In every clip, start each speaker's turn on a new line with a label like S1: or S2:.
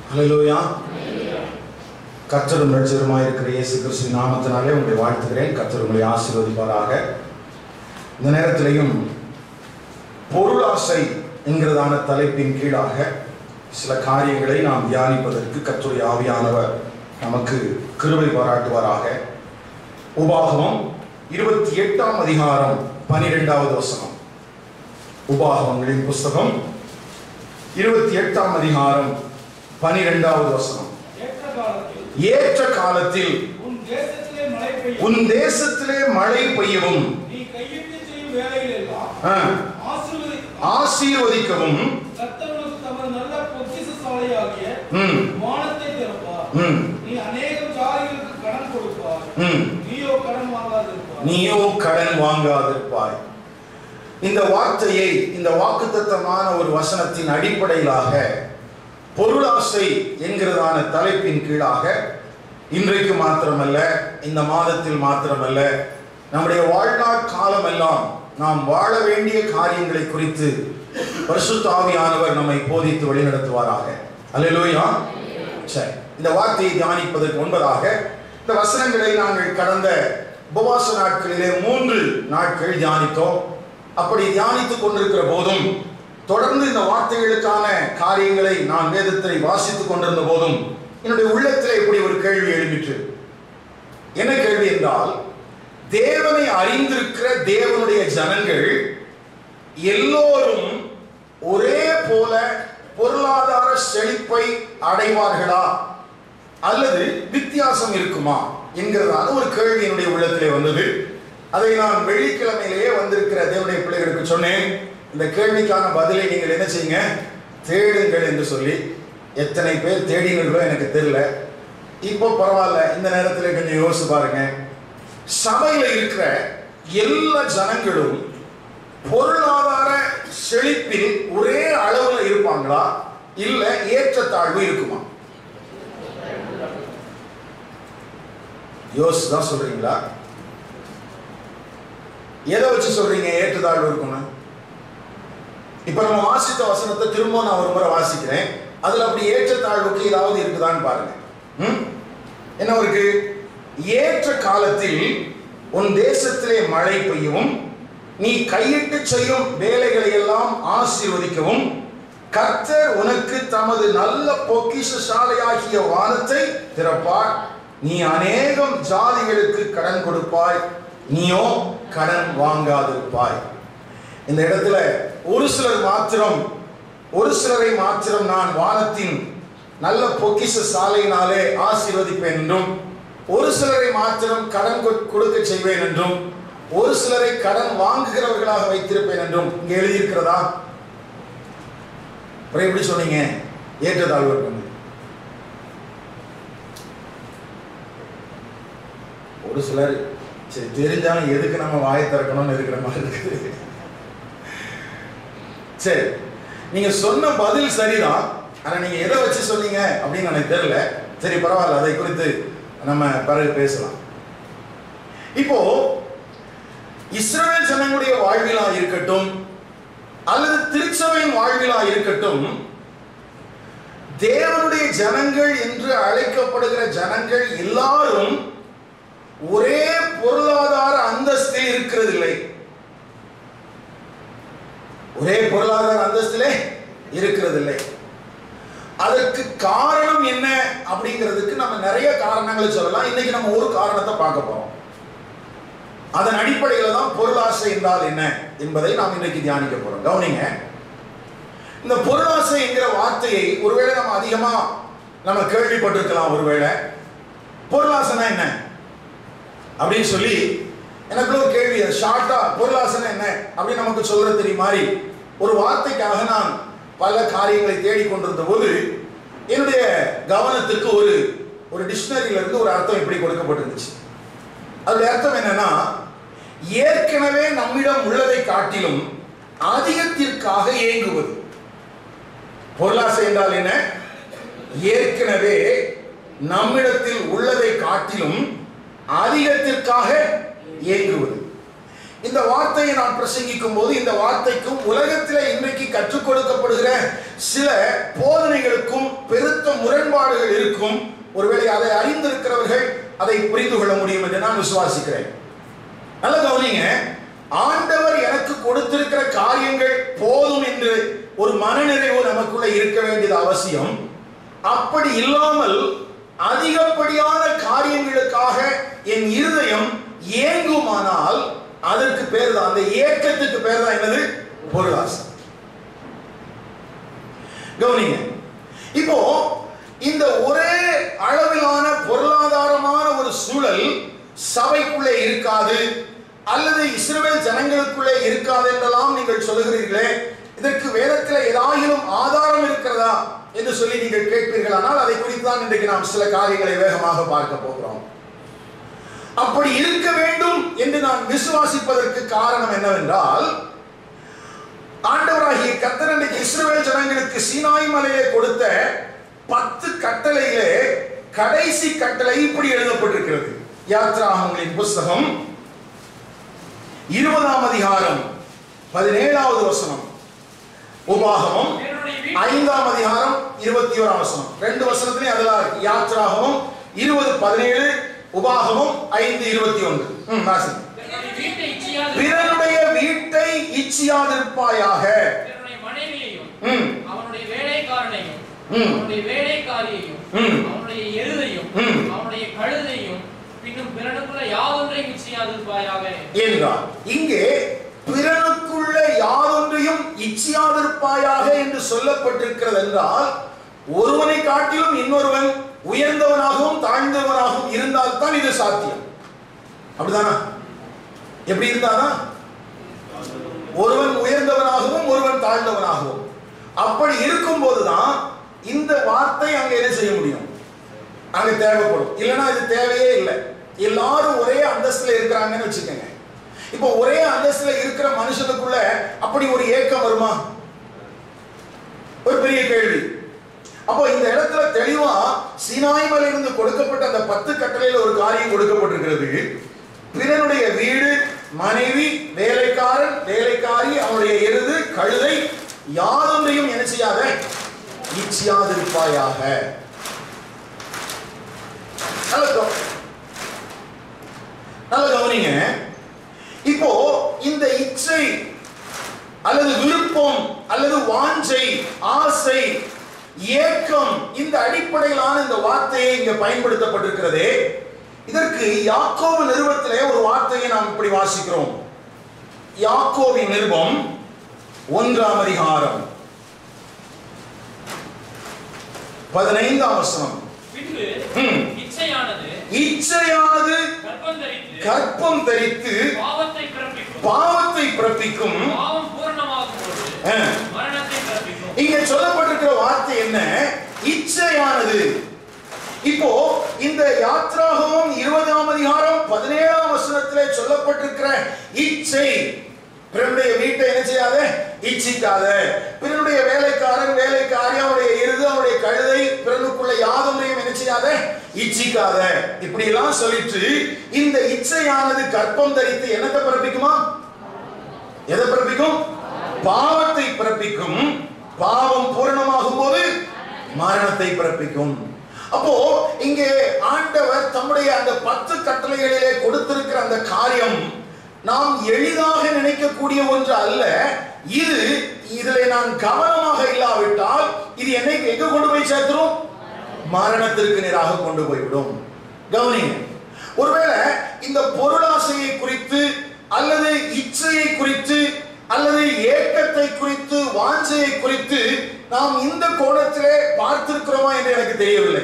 S1: ஹalleluya கர்த்தரும் ரட்சகருமாய் இருக்கிற இயேசு கிறிஸ்து நாமத்தினாலே உங்களை வாழ்த்துகிறேன் கர்த்தர் உங்களை ஆசீர்வதிப்பாராக இந்த நேரத்திலையும் பொருளாசை என்கிறதான தலைப்பின் கீழாக சில காரியங்களை நாம் தியானிப்பதற்கு கர்த்தருடைய ஆவியானவர் நமக்கு கிருபை பாராட்டுவாராக உபாகமம் இருபத்தி எட்டாம் அதிகாரம் பனிரெண்டாவது வசனம் உபாகமங்களின் புஸ்தகம் இருபத்தி எட்டாம் அதிகாரம் பனிரெண்டாவது வசனம்
S2: ஏற்ற காலத்தில்
S1: ஏற்ற காலத்தில்
S2: உன் தேசத்திலே மழை பெய்யும்
S1: உன் தேசத்திலே மழை பெய்யவும்
S2: நீ கையிட்டு செய்யும் வேலையிலெல்லாம்
S1: ஆ,
S2: ஆசீர்வதி
S1: ஆசீர்வதிக்கவும்
S2: கர்த்தர்களுக்கு தமது நல்ல பொக்கிஷசாலையாகிய
S1: ம்,
S2: வானத்தை திறப்பார்
S1: ம்,
S2: நீ அநேகம் ஜாதிகளுக்கு கடன் கொடுப்பார்
S1: ம்.
S2: நீயோ கடன் வாங்காதிருப்பார்
S1: நீயோ கடன் வாங்காதிருப்பாய் இந்த வார்த்தையை இந்த வாக்குத்தத்தமான ஒரு வசனத்தின் அடிப்படையிலாக பொருளாசை என்கிறதான தலைப்பின் கீழாக இன்றைக்கு மாத்திரமல்ல இந்த மாதத்தில் மாத்திரமல்ல நம்முடைய வாழ்நாள் காலமெல்லாம் நாம் வாழ வேண்டிய காரியங்களை குறித்து பரிசுத்த ஆவியானவர் நம்மை போதித்து வழிநடத்துவாராக அல்லேலூயா சரி இந்த வார்த்தையை தியானிப்பதற்கு முன்பதாக இந்த வசனங்களை நாங்கள் கடந்த உபவாச நாட்களிலே மூன்று நாட்கள் தியானித்தோம் அப்படி தியானித்துக் கொண்டிருக்கிற போதும் தொடர்ந்து இந்த வார்த்தைகளுக்கான காரியங்களை நான் வேதத்தை வாசித்துக் கொண்டிருந்த போதும் என்னுடைய உள்ளத்திலே இப்படி ஒரு கேள்வி எழும்பிற்று என்ன கேள்வி என்றால் தேவனை அறிந்திருக்கிற தேவனுடைய ஜனங்கள் எல்லோரும் ஒரே போல பொருளாதார செழிப்பை அடைவார்களா அல்லது வித்தியாசம் இருக்குமா என்கிறதான ஒரு கேள்வி என்னுடைய உள்ளத்திலே வந்தது அதை நான் வெள்ளிக்கிழமையிலேயே வந்திருக்கிற தேவனுடைய பிள்ளைகளுக்கு சொன்னேன் இந்த கேள்விக்கான பதிலை நீங்கள் என்ன செய்யுங்க தேடுங்கள் என்று சொல்லி எத்தனை பேர் தேடினீர்களோ எனக்கு தெரியல இப்போ பரவாயில்ல இந்த நேரத்தில் கொஞ்சம் யோசிச்சு பாருங்க சபையில இருக்கிற எல்லா ஜனங்களும் பொருளாதார செழிப்பில் ஒரே அளவுல இருப்பாங்களா இல்ல ஏற்றத்தாழ்வு இருக்குமா யோசிச்சு தான் சொல்றீங்களா எதை வச்சு சொல்றீங்க ஏற்றத்தாழ்வு இருக்கும்னு இப்ப நம்ம வாசித்த வசனத்தை திரும்ப நான் ஒரு முறை வாசிக்கிறேன் அதுல அப்படி ஏற்றத்தாழ்வுக்கு ஏதாவது இருக்குதான்னு பாருங்க ம்? என்ன இருக்கு ஏற்ற காலத்தில் உன் தேசத்திலே மழை பெய்யவும் நீ கையிட்டு செய்யும் வேலைகளை எல்லாம் ஆசீர்வதிக்கவும் கர்த்தர் உனக்கு தமது நல்ல பொக்கிஷசாலையாகிய வானத்தை திறப்பார் நீ அநேகம் ஜாதிகளுக்கு கடன் கொடுப்பாய் நீயோ கடன் வாங்காதிருப்பாய் இந்த இடத்துல ஒரு சிலர் மாத்திரம் ஒரு சிலரை மாத்திரம் நான் வானத்தின் நல்ல பொக்கிஷ சாலையினாலே ஆசீர்வதிப்பேன் என்றும் ஒரு சிலரை மாத்திரம் கடன் கொ- கொடுக்க செய்வேன் என்றும் ஒரு சிலரை கடன் வாங்குகிறவர்களாக வைத்திருப்பேன் என்றும் இங்கே எழுதியிருக்கிறதா அப்புறம் எப்படி சொன்னீங்க ஏற்றத்தாழ்வு இருக்கும் ஒரு சிலர் சரி தெரிஞ்சாலும் எதுக்கு நம்ம வாயை திறக்கணும்னு இருக்கிற மாதிரி இருக்குது சரி நீங்க சொன்ன பதில் சரிதான் ஆனா நீங்க எதை வச்சு சொன்னீங்க அப்படின்னு எனக்கு தெரியல சரி பரவாயில்ல அதை குறித்து நம்ம பிறகு பேசலாம் இப்போ இஸ்ரவேல் ஜனங்களுடைய வாழ்விலா இருக்கட்டும் அல்லது திருச்சபையின் வாழ்விலா இருக்கட்டும் தேவனுடைய ஜனங்கள் என்று அழைக்கப்படுகிற ஜனங்கள் எல்லாரும் ஒரே பொருளாதார அந்தஸ்தில் இருக்கிறதில்லை ஒரே பொருளாதார அந்தஸ்திலே இருக்கிறதில்லை அதற்கு காரணம் என்ன அப்படிங்கிறதுக்கு நம்ம நிறைய காரணங்களை சொல்லலாம் இன்னைக்கு நம்ம ஒரு காரணத்தை பார்க்க போறோம் அதன் அடிப்படையில் தான் பொருளாசை என்றால் என்ன என்பதை நாம் இன்றைக்கு தியானிக்க போறோம் கவனிங்க இந்த பொருளாசை என்கிற வார்த்தையை ஒருவேளை நம்ம அதிகமா நம்ம கேள்விப்பட்டிருக்கலாம் ஒருவேளை பொருளாசைனா என்ன அப்படின்னு சொல்லி எனக்குள்ள ஒரு கேள்வி ஷார்ட்டா பொருளாசனை என்ன அப்படின்னு நமக்கு சொல்றது தெரியும் மாதிரி ஒரு வார்த்தைக்காக நான் பல காரியங்களை தேடிக்கொண்டிருந்த போது என்னுடைய கவனத்துக்கு ஒரு ஒரு டிக்ஷனரியில இருந்து ஒரு அர்த்தம் இப்படி கொடுக்கப்பட்டிருந்துச்சு அதோட அர்த்தம் என்னன்னா ஏற்கனவே நம்மிடம் உள்ளதை காட்டிலும் அதிகத்திற்காக ஏங்குவது பொருளாசை என்றால் என்ன ஏற்கனவே நம்மிடத்தில் உள்ளதை காட்டிலும் அதிகத்திற்காக ஏங்குவது இந்த வார்த்தையை நான் பிரசங்கிக்கும் போது இந்த வார்த்தைக்கும் உலகத்தில் இன்றைக்கு கற்றுக் கொடுக்கப்படுகிற சில போதனைகளுக்கும் பெருத்த முரண் வேறுபாடுகள் இருக்கும் ஒருவேளை அதை அறிந்திருக்கிறவர்கள் அதை புரிந்து கொள்ள முடியும் என்று நான் விசுவாசிக்கிறேன் நல்ல கவனிங்க ஆண்டவர் எனக்கு கொடுத்திருக்கிற காரியங்கள் போதும் என்று ஒரு மனநிறைவு நமக்குள்ள இருக்க வேண்டியது அவசியம் அப்படி இல்லாமல் அதிகப்படியான காரியங்களுக்காக என் இருதயம் ஏங்குமானால் அதற்கு பேர் தான் அந்த ஏக்கத்துக்கு பேர் தான் என்னது பொருளாசை கவனிங்க இப்போ இந்த ஒரே அளவிலான பொருளாதாரமான ஒரு சூழல் சபைக்குள்ளே இருக்காது அல்லது இஸ்ரவேல் ஜனங்களுக்குள்ளே இருக்காது என்றெல்லாம் நீங்கள் சொல்லுகிறீர்களே இதற்கு வேதத்தில் ஏதாயிலும் ஆதாரம் இருக்கிறதா என்று சொல்லி நீங்கள் கேட்பீர்களானால் அதை குறித்து தான் இன்றைக்கு நாம் சில காரியங்களை வேகமாக பார்க்க போகிறோம் அப்படி இருக்க வேண்டும் என்று நான் விசுவாசிப்பதற்கு காரணம் என்னவென்றால் ஆண்டவராகிய கர்த்தர் இன்றைக்கு இஸ்ரவேல் ஜனங்களுக்கு சீனாய் மலையிலே கொடுத்த பத்து கட்டளையிலே கடைசி கட்டளை இப்படி எழுதப்பட்டிருக்கிறது யாத்ராகங்களின் புஸ்தகம் இருபதாம் அதிகாரம் பதினேழாவது வசனம் உபாகமம்
S2: என்னுடைய வீட்டு
S1: ஐந்தாம் அதிகாரம் இருபத்தி ஓராம் வசனம் ரெண்டு வசனத்திலே அதெல்லாம் இருக்கு யாத்ராகமம் இருபது பதினேழு உபாகமம் ஐந்து இருபத்தி ஒன்று ம், வாசிங்க.
S2: என்னுடைய வீட்டை இச்சையாது
S1: பிறனுடைய வீட்டை இச்சியாதிருப்பாயாக
S2: என்னுடைய மனைவியையும்
S1: ம்,
S2: அவனுடைய வேலைக்காரனையும்
S1: ம்.
S2: அவனுடைய வேலைக்காரியையும்
S1: ம்.
S2: அவனுடைய எருதையும்
S1: ம்.
S2: அவனுடைய கழுதையும் பின்னும் பிறனுக்குள்ள யாதொன்றையும் இச்சையாதிருப்பாயாக
S1: என்றார் இங்கே பிறனுக்குள்ள யாதொன்றையும் இச்சியாதிருப்பாயாக என்று சொல்லப்பட்டிருக்கிறது என்றால் ஒருவனை காட்டிலும் இன்னொருவன் உயர்ந்தவனாகவும் தாழ்ந்தவனாகவும் இருந்தால்தான் இது சாத்தியம் அப்படிதானா எப்படி இருந்தானா ஒருவன் உயர்ந்தவனாகவும் ஒருவன் தாழ்ந்தவனாகவும் அப்படி இருக்கும்போதுதான் இந்த வார்த்தை அங்க என்ன செய்ய முடியும் அங்க தேவைப்படும் இல்லைன்னா இது தேவையே இல்லை எல்லாரும் ஒரே அந்தஸ்துல இருக்கிறாங்கன்னு வச்சுக்கோங்க இப்போ ஒரே அந்தஸ்துல இருக்கிற மனுஷனுக்குள்ள அப்படி ஒரு ஏக்கம் வருமா ஒரு பெரிய கேள்வி அப்போ இந்த இடத்துல தெளிவா சீனாய் மலையிலிருந்து கொடுக்கப்பட்ட அந்த பத்து கட்டளையில ஒரு காரியம் கொடுக்கப்பட்டிருக்கிறது பிறனுடைய வீடு மனைவி வேலைக்காரன் வேலைக்காரி அவனுடைய எருது கழுதை யாதொன்றையும் என்ன செய்யாத இச்சியாதிருப்பாயாக நல்ல கவ- நல்ல கவனிங்க இப்போ இந்த இச்சை அல்லது விருப்பம் அல்லது வாஞ்சை ஆசை ஏக்கம் இந்த அடிப்படையிலான இந்த வார்த்தையை இங்க பயன்படுத்தப்பட்டிருக்கிறதே இதற்கு யாக்கோபு நிருபத்திலே ஒரு வார்த்தையை நாம் இப்படி வாசிக்கிறோம் யாக்கோவின் நிருபம் ஒன்றாம் அதிகாரம் பதினைந்தாம் வசனம்
S2: பின்பு
S1: ம்.
S2: இச்சையானது
S1: இச்சையானது
S2: கர்ப்பம் தரித்து
S1: கற்பம் தரித்து
S2: பாவத்தை பிறப்பிக்கும்
S1: பாவத்தை பிறப்பிக்கும்
S2: பாவம் பூரணமாகும் போது
S1: ஆ.
S2: மரணத்தை பிறப்பிக்கும்
S1: இங்க சொல்லப்பட்டிருக்கிற வார்த்தை என்ன இச்சையானது இப்போ இந்த யாத்ராகமும் இருபதாம் அதிகாரம் பதினேழாம் வசனத்திலே சொல்லப்பட்டிருக்கிற இச்சை பிறனுடைய வீட்டை என்ன செய்யாத இச்சிக்காத பிறனுடைய வேலைக்காரன் வேலைக்காரி அவனுடைய எருது அவனுடைய கழுதை பிறனுக்குள்ள யாதொன்றையும் என்ன செய்யாத இச்சிக்காத இப்படி எல்லாம் சொல்லிட்டு இந்த இச்சையானது கற்பம் தரித்து என்னத்தை பிறப்பிக்குமா எதை பிறப்பிக்கும் பாவத்தை பிறப்பிக்கும் பாவம் பூரணமாகும் போது மரணத்தை பிறப்பிக்கும் அப்போ இங்கே ஆண்டவர் தம்முடைய அந்த பத்து கட்டளைகளிலே கொடுத்திருக்கிற அந்த காரியம் நாம் எளிதாக நினைக்கக்கூடிய ஒன்று அல்ல இது இதிலே நான் கவனமாக இல்லாவிட்டால் இது என்னை எங்க கொண்டு போய் சேர்த்துரும் மரணத்திற்கு நேராக கொண்டு போய்விடும் கவனிங்க ஒருவேளை இந்த பொருளாசையை குறித்து அல்லது இச்சையை குறித்து அல்லது ஏக்கத்தை குறித்து வாஞ்சையை குறித்து நாம் இந்த கோணத்திலே பார்த்திருக்கிறோமா என்று எனக்கு தெரியவில்லை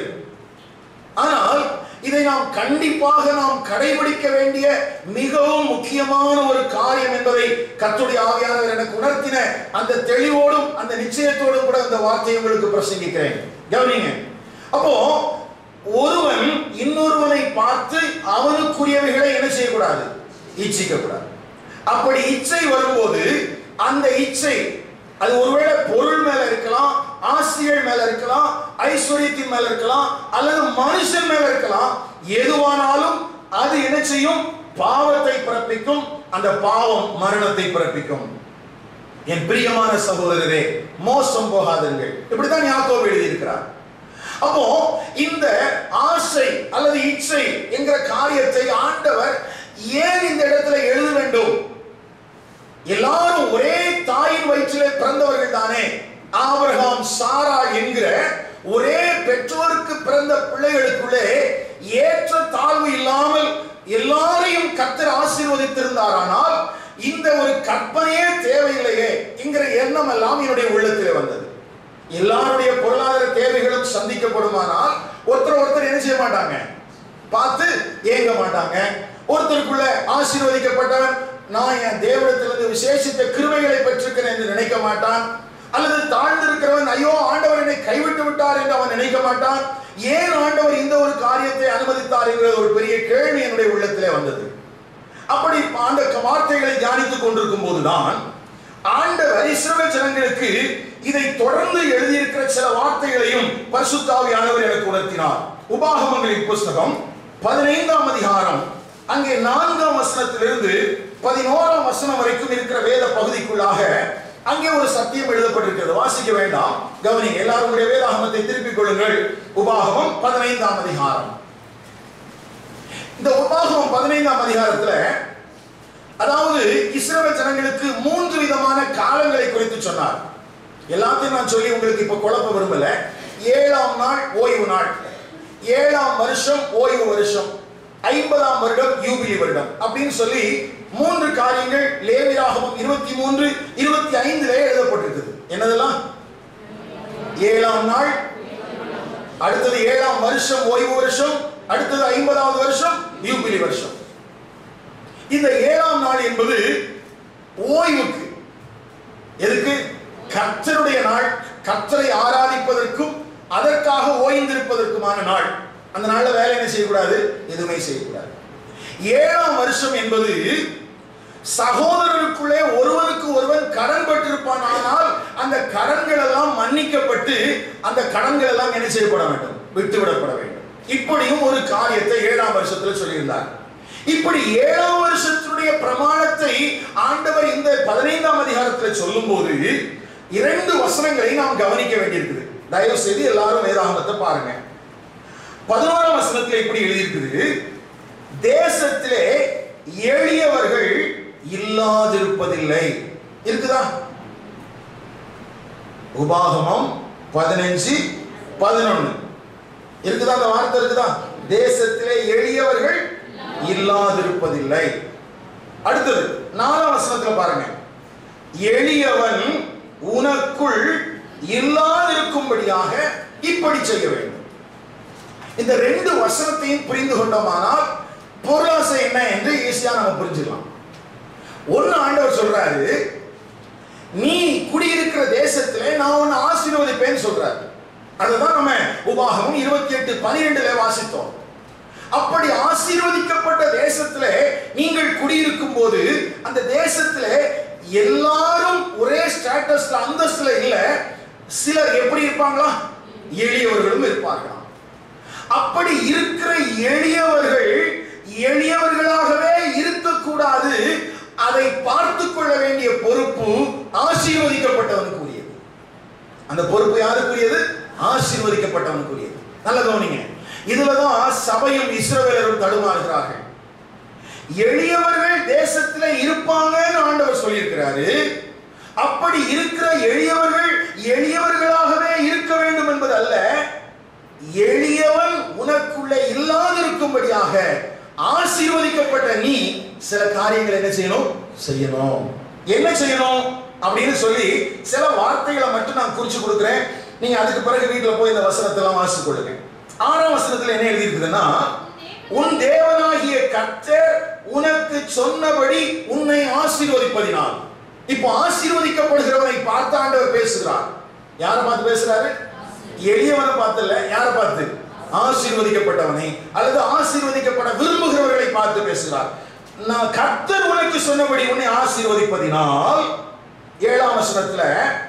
S1: ஆனால் இதை நாம் கண்டிப்பாக நாம் கடைபிடிக்க வேண்டிய மிகவும் முக்கியமான ஒரு காரியம் என்பதை கர்த்தருடைய ஆவியானவர் எனக்கு உணர்த்தின அந்த தெளிவோடும் அந்த நிச்சயத்தோடும் கூட அந்த வார்த்தையை உங்களுக்கு பிரசங்கிக்கிறேன் கவனிங்க அப்போ ஒருவன் இன்னொருவனை பார்த்து அவனுக்குரியவைகளை என்ன செய்யக்கூடாது இச்சிக்க கூடாது அப்படி இச்சை வரும்போது அந்த இச்சை அது ஒருவேளை பொருள் மேல இருக்கலாம் ஆசிரியர் மேல இருக்கலாம் ஐஸ்வர்யத்தின் மேல இருக்கலாம் அல்லது மனுஷன் மேல இருக்கலாம் எதுவானாலும் அது என்ன செய்யும் பாவத்தை பிறப்பிக்கும் அந்த பாவம் மரணத்தை பிறப்பிக்கும் என் பிரியமான சகோதரரே மோசம் போகாதீர்கள் இப்படித்தான் யாக்கோபு எழுதியிருக்கிறார் அப்போ இந்த ஆசை அல்லது இச்சை என்கிற காரியத்தை ஆண்டவர் ஏன் இந்த இடத்துல எழுத வேண்டும் எல்லாரும் ஒரே தாயின் வயிற்றிலே பிறந்தவர்கள் தானே ஆபிரகாம் சாரா என்கிற ஒரே பெற்றோருக்கு பிறந்த பிள்ளைகளுக்குள்ளே ஏற்ற தாழ்வு இல்லாமல் எல்லாரையும் கத்தர் ஆசீர்வதித்திருந்தாரானால் இந்த ஒரு கற்பனையே தேவையில்லையே என்கிற எண்ணம் எல்லாம் என்னுடைய உள்ளத்திலே வந்தது எல்லாருடைய பொருளாதார தேவைகளும் சந்திக்கப்படுமானால் ஒருத்தர் ஒருத்தர் என்ன செய்ய மாட்டாங்க பார்த்து ஏங்க மாட்டாங்க ஒருத்தருக்குள்ள ஆசீர்வதிக்கப்பட்டவன் நான் என் தேவனத்திலிருந்து விசேஷித்த கிருபைகளை பெற்றிருக்கிறேன் என்று நினைக்க மாட்டான் அல்லது தாழ்ந்திருக்கிறவன் ஐயோ ஆண்டவர் என்னை கைவிட்டு விட்டார் என்று அவன் நினைக்க மாட்டான் ஏன் ஆண்டவர் இந்த ஒரு காரியத்தை அனுமதித்தார் என்கிற ஒரு பெரிய கேள்வி என்னுடைய உள்ளத்திலே வந்தது அப்படி அந்த வார்த்தைகளை தியானித்துக் கொண்டிருக்கும் போதுதான் ஆண்டவர் இஸ்ரவேல் ஜனங்களுக்கு இதை தொடர்ந்து எழுதியிருக்கிற சில வார்த்தைகளையும் பரிசுத்தாவியானவர் எனக்கு உணர்த்தினார் உபாகமங்களின் புஸ்தகம் பதினைந்தாம் அதிகாரம் அங்கே நான்காம் வசனத்திலிருந்து பதினோராம் வசனம் வரைக்கும் இருக்கிற வேத பகுதிக்குள்ளாக அங்கே ஒரு சத்தியம் எழுதப்பட்டிருக்கிறது வாசிக்க வேண்டாம் கவனிங்க எல்லாரும் உடைய வேதாகமத்தை திருப்பிக் கொள்ளுங்கள் உபாகமம் பதினைந்தாம் அதிகாரம் இந்த உபாகமம் பதினைந்தாம் அதிகாரத்துல அதாவது இஸ்ரவேல் ஜனங்களுக்கு மூன்று விதமான காலங்களை குறித்து சொன்னார் எல்லாத்தையும் நான் சொல்லி உங்களுக்கு இப்ப குழப்ப விரும்பல ஏழாம் நாள் ஓய்வு நாள் ஏழாம் வருஷம் ஓய்வு வருஷம் ஐம்பதாம் வருடம் யூபிலி வருடம் அப்படின்னு சொல்லி மூன்று காரியங்கள் லேவியாகவும் இருபத்தி மூன்று இருபத்தி ஐந்துல எழுதப்பட்டிருக்குது என்னதெல்லாம் ஏழாம் நாள் அடுத்தது ஏழாம் வருஷம் ஓய்வு வருஷம் அடுத்தது ஐம்பதாவது வருஷம் யூபிலி வருஷம் இந்த ஏழாம் நாள் என்பது ஓய்வுக்கு எதுக்கு கர்த்தருடைய நாள் கர்த்தரை ஆராதிப்பதற்கும் அதற்காக ஓய்ந்திருப்பதற்குமான நாள் அந்த நாள்ல வேலை என்ன செய்யக்கூடாது எதுவுமே செய்யக்கூடாது ஏழாம் வருஷம் என்பது சகோதரருக்குள்ளே ஒருவருக்கு ஒருவன் கடன் பட்டிருப்பான் ஆனால் அந்த கடன்கள் எல்லாம் மன்னிக்கப்பட்டு அந்த கடன்கள் எல்லாம் என்ன செய்யப்பட வேண்டும் விட்டுவிடப்பட வேண்டும் இப்படியும் ஒரு காரியத்தை ஏழாம் வருஷத்துல சொல்லியிருந்தார் இப்படி ஏழாம் வருஷத்தினுடைய பிரமாணத்தை ஆண்டவர் இந்த பதினைந்தாம் அதிகாரத்தில் சொல்லும் போது இரண்டு வசனங்களை நாம் கவனிக்க வேண்டியிருக்குது தயவு செய்து எல்லாரும் வேதாகமத்தை பாருங்க பதினோராம் வசனத்தில் இப்படி எழுதியிருக்குது தேசத்திலே எளியவர்கள் இல்லாதிருப்பதில்லை இருக்குதா உபாகமம் பதினஞ்சு பதினொன்னு இருக்குதா அந்த வார்த்தை இருக்குதா தேசத்திலே எளியவர்கள் இல்லாதிருப்பதில்லை அடுத்தது நாலாம் வசனத்துல பாருங்க எளியவன் உனக்குள் இல்லாதிருக்கும்படியாக இப்படி செய்ய வேண்டும் இந்த ரெண்டு வசனத்தையும் புரிந்து கொண்டோமானால் பொருளாசை என்ன என்று ஈஸியா நம்ம புரிஞ்சுக்கலாம் ஒன்னு ஆண்டவர் சொல்றாரு நீ குடியிருக்கிற தேசத்திலே நான் உன்னை ஆசீர்வதிப்பேன்னு சொல்றாரு அதுதான் நம்ம உபாகமும் இருபத்தி எட்டு பனிரெண்டுல வாசித்தோம் அப்படி ஆசீர்வதிக்கப்பட்ட தேசத்திலே நீங்கள் குடியிருக்கும் போது அந்த தேசத்திலே எல்லாரும் ஒரே ஸ்டேட்டஸ்ல அந்தஸ்துல இல்ல சிலர் எப்படி இருப்பாங்களா எளியவர்களும் இருப்பார்களாம் அப்படி இருக்கிற எளியவர்கள் எளியவர்களாகவே இருக்கக்கூடாது அதை பார்த்து கொள்ள வேண்டிய பொறுப்பு ஆசீர்வதிக்கப்பட்டவனுக்கு உரியது அந்த பொறுப்பு யாருக்குரியது ஆசீர்வதிக்கப்பட்டவனுக்குரியது நல்ல கவனிங்க இதுலதான் சபையும் இஸ்ரவேலரும் தடுமாறுகிறார்கள் எளியவர்கள் தேசத்துல இருப்பாங்கன்னு ஆண்டவர் சொல்லியிருக்கிறாரு அப்படி இருக்கிற எளியவர்கள் எளியவர்களாகவே இருக்க வேண்டும் என்பது அல்ல எளியவன் உனக்குள்ளே இல்லாதிருக்கும்படியாக ஆசீர்வதிக்கப்பட்ட நீ சில காரியங்கள் என்ன செய்யணும் செய்யணும் என்ன செய்யணும் அப்படின்னு சொல்லி சில வார்த்தைகளை மட்டும் நான் குறிச்சு கொடுக்குறேன் நீங்க அதுக்கு பிறகு வீட்டுல போய் இந்த வசனத்தை எல்லாம் வாசித்து கொள்ளுங்க ஆறாம் வசனத்துல என்ன எழுதி இருக்குதுன்னா உன் தேவனாகிய கர்த்தர் உனக்கு சொன்னபடி உன்னை ஆசீர்வதிப்பதினால் இப்போ ஆசீர்வதிக்கப்படுகிறவனை பார்த்து ஆண்டவர் பேசுகிறார் யாரை பார்த்து பேசுறாரு எளியவனை பார்த்து இல்ல யாரை பார்த்து ஆசீர்வதிக்கப்பட்டவனை அல்லது ஆசீர்வதிக்கப்பட விரும்புகிறவர்களை பார்த்து பேசுகிறார் நான் கர்த்தர் உனக்கு சொன்னபடி உன்னை ஆசீர்வதிப்பதினால் ஏழாம் வசனத்துல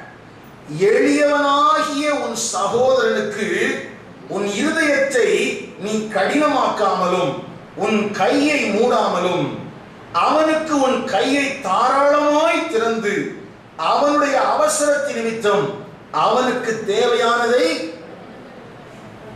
S1: எளியவனாகிய உன் சகோதரனுக்கு உன் இருதயத்தை நீ கடினமாக்காமலும் உன் கையை மூடாமலும் அவனுக்கு உன் கையை தாராளமாய் திறந்து அவனுடைய அவசரத்தின் நிமித்தம் அவனுக்கு தேவையானதை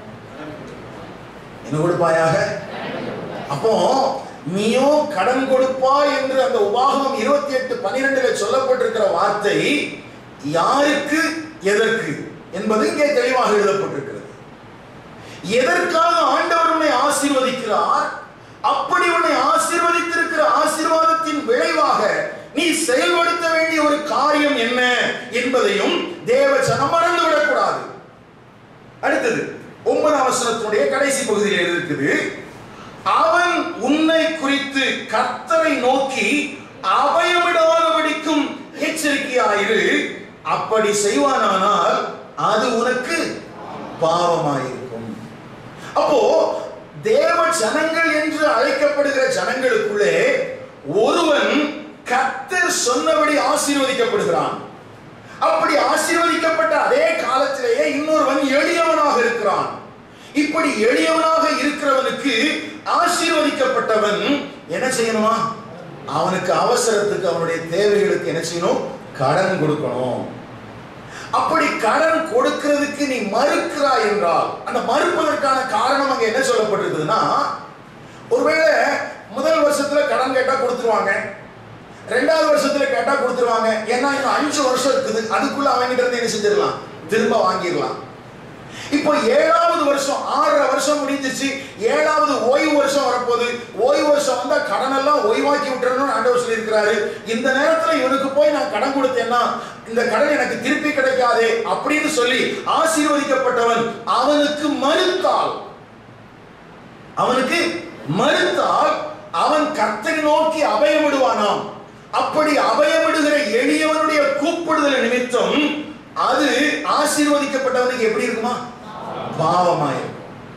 S1: என்ன கொடுப்பாயாக அப்போ நீயோ கடன் கொடுப்பாய் என்று அந்த உபாகமம் இருபத்தி எட்டு பன்னிரெண்டுல சொல்லப்பட்டிருக்கிற வார்த்தை யாருக்கு எதற்கு என்பது இங்கே தெளிவாக எழுதப்பட்டிருக்கிறது எதற்காக ஆண்டவர் உன்னை ஆசீர்வதிக்கிறார் அப்படி உன்னை ஆசீர்வதித்திருக்கிற ஆசீர்வாதத்தின் விளைவாக நீ செயல்படுத்த வேண்டிய ஒரு காரியம் என்ன என்பதையும் தேவ ஜனம் மறந்து விடக்கூடாது அடுத்தது ஒன்பதாம் வசனத்தினுடைய கடைசி பகுதியில் இருக்குது அவன் உன்னை குறித்து கர்த்தரை நோக்கி அபயமிடாதபடிக்கும் எச்சரிக்கையாயிரு அப்படி செய்வானானால் அது உனக்கு பாவமாயிருக்கும் அப்போ தேவ ஜனங்கள் என்று அழைக்கப்படுகிற ஜனங்களுக்குள்ளே ஒருவன் கர்த்தர் சொன்னபடி ஆசீர்வதிக்கப்படுகிறான் அப்படி ஆசீர்வதிக்கப்பட்ட அதே காலத்திலேயே இன்னொருவன் எளியவனாக இருக்கிறான் இப்படி எளியவனாக இருக்கிறவனுக்கு ஆசீர்வதிக்கப்பட்டவன் என்ன செய்யணுமா அவனுக்கு அவசரத்துக்கு அவனுடைய தேவைகளுக்கு என்ன செய்யணும் கடன் கொடுக்கணும் அப்படி கடன் கொடுக்கிறதுக்கு நீ மறுக்கிறாய் என்றால் அந்த மறுப்பதற்கான காரணம் அங்க என்ன சொல்லப்பட்டிருக்குதுன்னா ஒருவேளை முதல் வருஷத்துல கடன் கேட்டா கொடுத்துருவாங்க ரெண்டாவது வருஷத்துல கேட்டா கொடுத்துருவாங்க ஏன்னா இன்னும் அஞ்சு வருஷம் இருக்குது அதுக்குள்ள அவங்கிட்ட இருந்து என்ன செஞ்சிடலாம் திரும்ப வாங்கிடலாம் இப்போ ஏழாவது வருஷம் ஆறரை வருஷம் முடிஞ்சிச்சு ஏழாவது ஓய்வு வருஷம் வரப்போகுது ஓய்வு வருஷம் வந்தா கடன் எல்லாம் ஓய்வாக்கி விட்டுறணும்னு ஆண்டவர் சொல்லியிருக்கிறாரு இந்த நேரத்துல இவனுக்கு போய் நான் கடன் கொடுத்தேன்னா இந்த கடன் எனக்கு திருப்பி கிடைக்காதே அப்படின்னு சொல்லி ஆசீர்வதிக்கப்பட்டவன் அவனுக்கு மறுத்தால் அவனுக்கு மறுத்தால் அவன் கர்த்தரை நோக்கி அபயமிடுவானாம் அப்படி அபயமிடுகிற எளியவனுடைய கூப்பிடுதல் நிமித்தம் அது ஆசீர்வதிக்கப்பட்டவனுக்கு எப்படி இருக்குமா பாவமாயிருக்கும்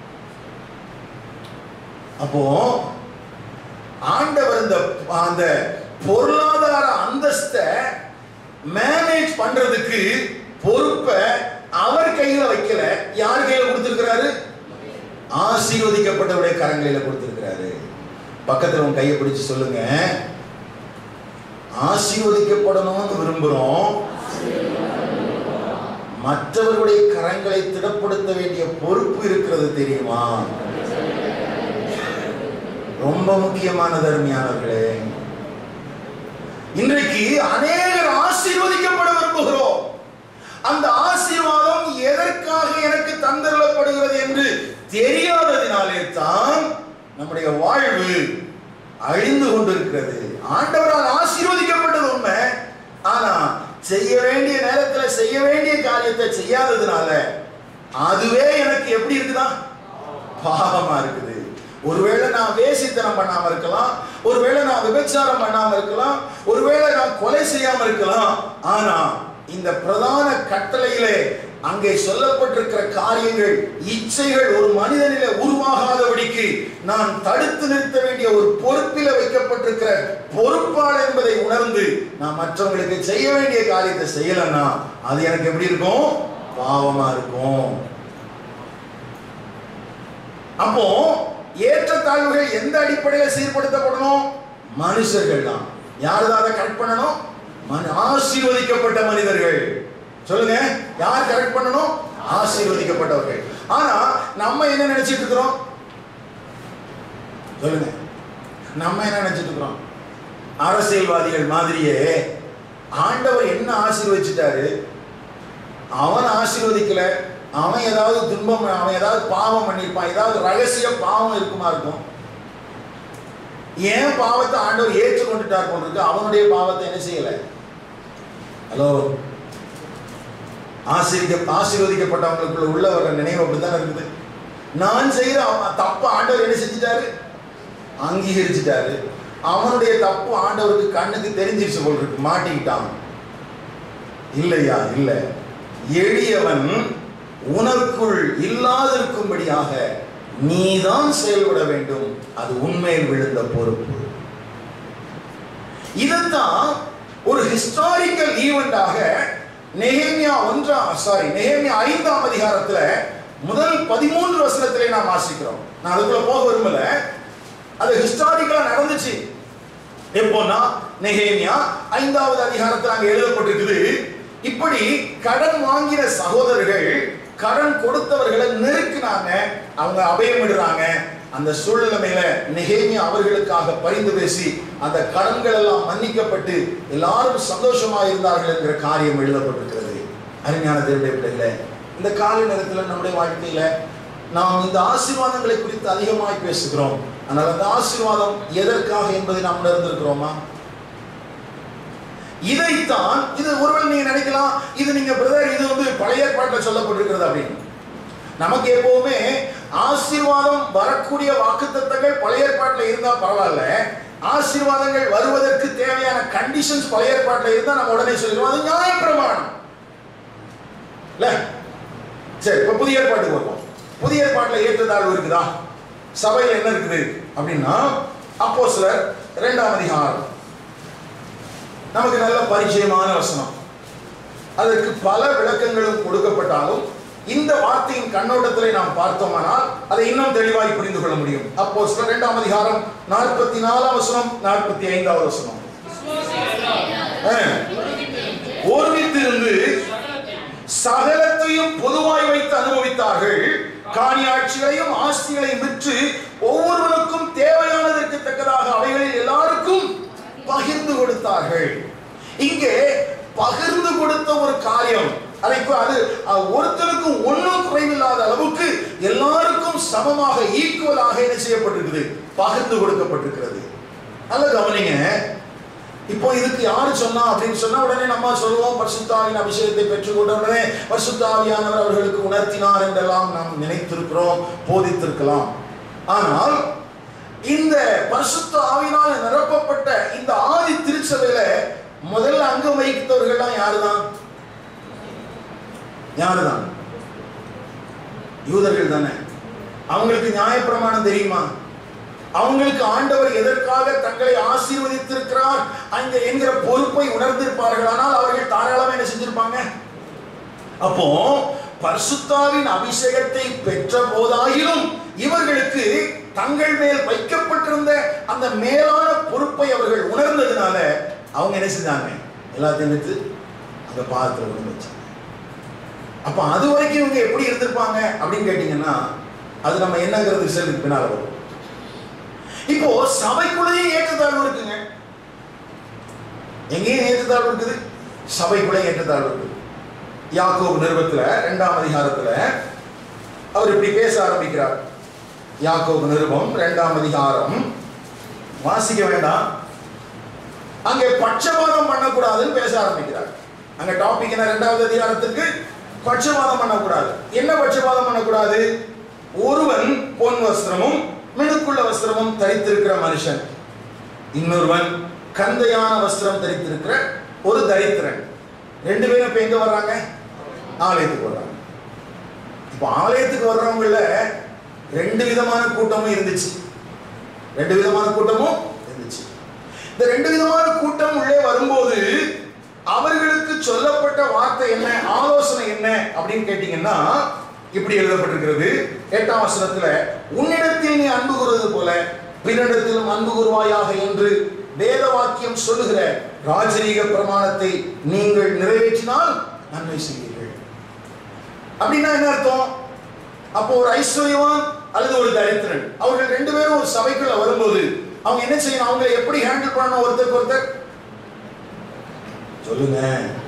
S1: அப்போ ஆண்டவர் இந்த அந்த பொருளாதார அந்தஸ்தை மேனேஜ் பண்றதுக்கு பொறுப்பை அவர் கையில வைக்கல யார் கையில கொடுத்திருக்கிறாரு ஆசீர்வதிக்கப்பட்டவருடைய கரங்களில கொடுத்திருக்கிறாரு பக்கத்துல உன் கையை பிடிச்சு சொல்லுங்க ஆசீர்வதிக்கப்படணும்னு விரும்புறோம் மற்றவர்களுடைய கரங்களை திடப்படுத்த வேண்டிய பொறுப்பு இருக்கிறது தெரியுமா ரொம்ப முக்கியமானது அருமையானவர்களே இன்றைக்கு அநேகர் ஆசீர்வதிக்கப்பட விரும்புகிறோம் அந்த ஆசீர்வாதம் எதற்காக எனக்கு தந்தரப்படுகிறது என்று தெரியாததினாலே தான் நம்முடைய வாழ்வு அழிந்து கொண்டிருக்கிறது ஆண்டவரால் ஆசீர்வதிக்கப்பட்டது உண்மை ஆனா செய்ய வேண்டிய நேரத்துல செய்ய வேண்டிய காரியத்தை செய்யாததுனால அதுவே எனக்கு எப்படி இருக்குதா பாவமா இருக்குது ஒருவேளை நான் வேசித்தனம் பண்ணாம இருக்கலாம் ஒருவேளை நான் விபச்சாரம் பண்ணாம இருக்கலாம் ஒருவேளை நான் கொலை செய்யாம இருக்கலாம் ஆனா இந்த பிரதான கட்டளையிலே அங்கே சொல்லப்பட்டிருக்கிற காரியங்கள் இச்சைகள் ஒரு மனிதனில உருவாகாதபடிக்கு நான் தடுத்து நிறுத்த வேண்டிய ஒரு பொறுப்பில வைக்கப்பட்டிருக்கிற பொறுப்பாளர் என்பதை உணர்ந்து நான் மற்றவங்களுக்கு செய்ய வேண்டிய காரியத்தை செய்யலன்னா அது எனக்கு எப்படி இருக்கும் பாவமா இருக்கும் அப்போ ஏற்றத்தாழ்வுகள் எந்த அடிப்படையில் சீர்படுத்தப்படணும் மனுஷர்கள் தான் யார் தான் அதை கரெக்ட் பண்ணணும் மனு ஆசீர்வதிக்கப்பட்ட மனிதர்கள் சொல்லுங்க யார் கரெக்ட் பண்ணணும் ஆசீர்வதிக்கப்பட்டவர்கள் ஆனா நம்ம என்ன நினைச்சிட்டு இருக்கிறோம் சொல்லுங்க நம்ம என்ன நினைச்சிட்டு இருக்கிறோம் அரசியல்வாதிகள் மாதிரியே ஆண்டவர் என்ன ஆசீர்வதிச்சிட்டாரு அவன் ஆசீர்வதிக்கல அவன் ஏதாவது துன்பம் அவன் ஏதாவது பாவம் பண்ணியிருப்பான் ஏதாவது ரகசிய பாவம் இருக்குமா இருக்கும் ஏன் பாவத்தை ஆண்டவர் ஏற்றுக்கொண்டுட்டார் போன்றிருக்கு அவனுடைய பாவத்தை என்ன செய்யல ஹலோ ஆசீர்வதிக்க ஆசீர்வதிக்கப்பட்டவங்களுக்குள்ள உள்ள வர நினைவு அப்படித்தான் இருக்குது நான் செய்யற அவன் தப்பு ஆண்டவர் என்ன செஞ்சிட்டாரு அங்கீகரிச்சிட்டாரு அவனுடைய தப்பு ஆண்டவருக்கு கண்ணுக்கு தெரிஞ்சிருச்சு போல் இருக்கு மாட்டிக்கிட்டான் இல்லையா இல்லை எளியவன் உனக்குள் இல்லாதிருக்கும்படியாக நீதான் செயல்பட வேண்டும் அது உண்மையில் விழுந்த பொறுப்பு இதுதான் ஒரு ஹிஸ்டாரிக்கல் ஈவெண்டாக நெஹேமியா ஒன்றாம் சாரி நெஹேமியா ஐந்தாம் அதிகாரத்துல முதல் பதிமூன்று வசனத்திலே நாம் வாசிக்கிறோம் நான் அதுக்குள்ள போக விரும்பல அது ஹிஸ்டாரிக்கலா நடந்துச்சு எப்போன்னா நெஹேமியா ஐந்தாவது அதிகாரத்தில் அங்க எழுதப்பட்டிருக்குது இப்படி கடன் வாங்கின சகோதரர்கள் கடன் கொடுத்தவர்களை நெருக்கினாங்க அவங்க அபயமிடுறாங்க அந்த சூழ்நிலையில நெகேமியா அவர்களுக்காக பரிந்து பேசி அந்த கடன்கள் எல்லாம் மன்னிக்கப்பட்டு எல்லாரும் சந்தோஷமா இருந்தார்கள் என்கிற காரியம் எழுதப்பட்டிருக்கிறது அருமையான தேவடைய பிள்ளைகளே இந்த காலை நேரத்தில் நம்முடைய வாழ்க்கையில நாம் இந்த ஆசீர்வாதங்களை குறித்து அதிகமாய் பேசுகிறோம் ஆனால் அந்த ஆசீர்வாதம் எதற்காக என்பதை நாம் உணர்ந்திருக்கிறோமா இதைத்தான் இது ஒருவேளை நீங்க நினைக்கலாம் இது நீங்க பிரதர் இது வந்து பழைய ஏற்பாட்டில் சொல்லப்பட்டிருக்கிறது அப்படின்னு நமக்கு எப்பவுமே ஆசீர்வாதம் வரக்கூடிய வாக்குத்தத்தங்கள் பழைய ஏற்பாட்டில் இருந்தா பரவாயில்ல ஆசீர்வாதங்கள் வருவதற்கு தேவையான கண்டிஷன்ஸ் பழைய ஏற்பாட்டில் இருந்தா நம்ம உடனே சொல்லிடுவோம் அது நியாயப்பிரமாணம் இல்ல சரி இப்ப புதிய ஏற்பாட்டுக்கு வருவோம் புதிய ஏற்பாட்டில் ஏற்றத்தாழ்வு இருக்குதா சபையில் என்ன இருக்குது அப்படின்னா அப்போ சிலர் இரண்டாம் அதிகாரம் நமக்கு நல்ல பரிச்சயமான வசனம் அதற்கு பல விளக்கங்களும் கொடுக்கப்பட்டாலும் இந்த வார்த்தையின் கண்ணோட்டத்திலே நாம் பார்த்தோமானால் அதை இன்னும் தெளிவாய் புரிந்து கொள்ள முடியும் அப்போ சில இரண்டாம் அதிகாரம் நாற்பத்தி நாலாம் வசனம் நாற்பத்தி ஐந்தாவது வசனம்
S2: விசுவாசிகள் எல்லாரும்
S1: ஆ.
S2: ஒருங்கிணைந்து
S1: ஒருமித்திருந்து
S2: சகலத்தையும்
S1: சகலத்தையும் பொதுவாய் வைத்து அனுபவித்தார்கள் காணியாட்சிகளையும் ஆஸ்திகளையும் விற்று ஒவ்வொருவருக்கும் தேவையானதற்கு தக்கதாக அவைகளில் எல்லாருக்கும் பகிர்ந்து கொடுத்தார்கள் இங்கே பகிர்ந்து கொடுத்த ஒரு காரியம் அதை இப்ப அது அஹ், ஒருத்தருக்கும் ஒன்றும் குறைவில்லாத அளவுக்கு எல்லாருக்கும் சமமாக ஈக்குவலாக என்ன செய்யப்பட்டிருக்குது பகிர்ந்து கொடுக்கப்பட்டிருக்கிறது நல்ல கவனிங்க இப்போ இதுக்கு யாரு சொன்னா அப்படின்னு சொன்னா உடனே நம்ம சொல்லுவோம் பரிசுத்தாவின் அபிஷேகத்தை பெற்றுக்கொண்ட உடனே பரிசுத்தாவியானவர் அவர்களுக்கு உணர்த்தினார் என்றெல்லாம் நாம் நினைத்திருக்கிறோம் போதித்திருக்கலாம் ஆனால் இந்த பரிசுத்த ஆவினால் நிரப்பப்பட்ட இந்த ஆதி திருச்சபையில முதல்ல அங்கம் வகித்தவர்கள்லாம் யாருதான் யாருதான் யூதர்கள் தானே அவங்களுக்கு நியாயப்பிரமாணம் தெரியுமா அவங்களுக்கு ஆண்டவர் எதற்காக தங்களை ஆசீர்வதித்திருக்கிறார் அங்க என்கிற பொறுப்பை உணர்ந்திருப்பார்களானால் அவர்கள் தாராளமா என்ன செஞ்சிருப்பாங்க அப்போ பரிசுத்தாவின் அபிஷேகத்தை பெற்ற போதாயிலும் இவர்களுக்கு தங்கள் மேல் வைக்கப்பட்டிருந்த அந்த மேலான பொறுப்பை அவர்கள் உணர்ந்ததுனால அவங்க என்ன செஞ்சாங்க எல்லாத்தையும் எடுத்து அந்த பாதத்தில் கொண்டு வச்சாங்க அப்ப அது வரைக்கும் இவங்க எப்படி இருந்திருப்பாங்க அப்படின்னு கேட்டீங்கன்னா அது நம்ம என்னங்கிறது விஷயத்துக்கு பின்னால வரும் இப்போ சபைக்குள்ளேயும் ஏற்றத்தாழ்வு இருக்குங்க எங்கேயும் ஏற்றத்தாழ்வு இருக்குது சபைக்குள்ளே ஏற்றத்தாழ்வு இருக்குது யாக்கோபு நிருபத்துல இரண்டாம் அதிகாரத்துல அவர் இப்படி பேச ஆரம்பிக்கிறார் யாக்கோபு நிருபம் இரண்டாம் அதிகாரம் வாசிக்க வேண்டாம் அங்கே பட்சபாதம் பண்ணக்கூடாதுன்னு பேச ஆரம்பிக்கிறார் அங்க டாபிக் என்ன இரண்டாவது அதிகாரத்துக்கு பட்சபாதம் பண்ணக்கூடாது என்ன பட்சபாதம் பண்ணக்கூடாது ஒருவன் பொன் வஸ்திரமும் மினுக்குள்ள வஸ்திரமும் தரித்திருக்கிற மனுஷன் இன்னொருவன் கந்தையான வஸ்திரம் தரித்திருக்கிற ஒரு தரித்திரன் ரெண்டு பேரும் இப்ப எங்க வர்றாங்க ஆலயத்துக்கு வர்றாங்க இப்ப ஆலயத்துக்கு வர்றவங்கள ரெண்டு விதமான கூட்டமும் இருந்துச்சு ரெண்டு விதமான கூட்டமும் இருந்துச்சு இந்த ரெண்டு விதமான கூட்டம் உள்ளே வரும்போது அவர்களுக்கு சொல்லப்பட்ட வார்த்தை என்ன ஆலோசனை என்ன அப்படின்னு கேட்டீங்கன்னா இப்படி எழுதப்பட்டிருக்கிறது எட்டாம் வசனத்துல உன்னிடத்தில் நீ அன்பு கூறுவது போல பிறனிடத்திலும் அன்பு கூறுவாயாக என்று வேத வாக்கியம் சொல்லுகிற ராஜரீக பிரமாணத்தை நீங்கள் நிறைவேற்றினால் நன்மை செய்வீர்கள் அப்படின்னா என்ன அர்த்தம் அப்போ ஒரு ஐஸ்வர்யவான் அல்லது ஒரு தரித்திரன் அவர்கள் ரெண்டு பேரும் ஒரு சபைக்குள்ள வரும்போது அவங்க என்ன செய்யணும் அவங்களை எப்படி ஹேண்டில் பண்ணணும் ஒருத்தருக்கு ஒருத்தர் சொல்லுங்க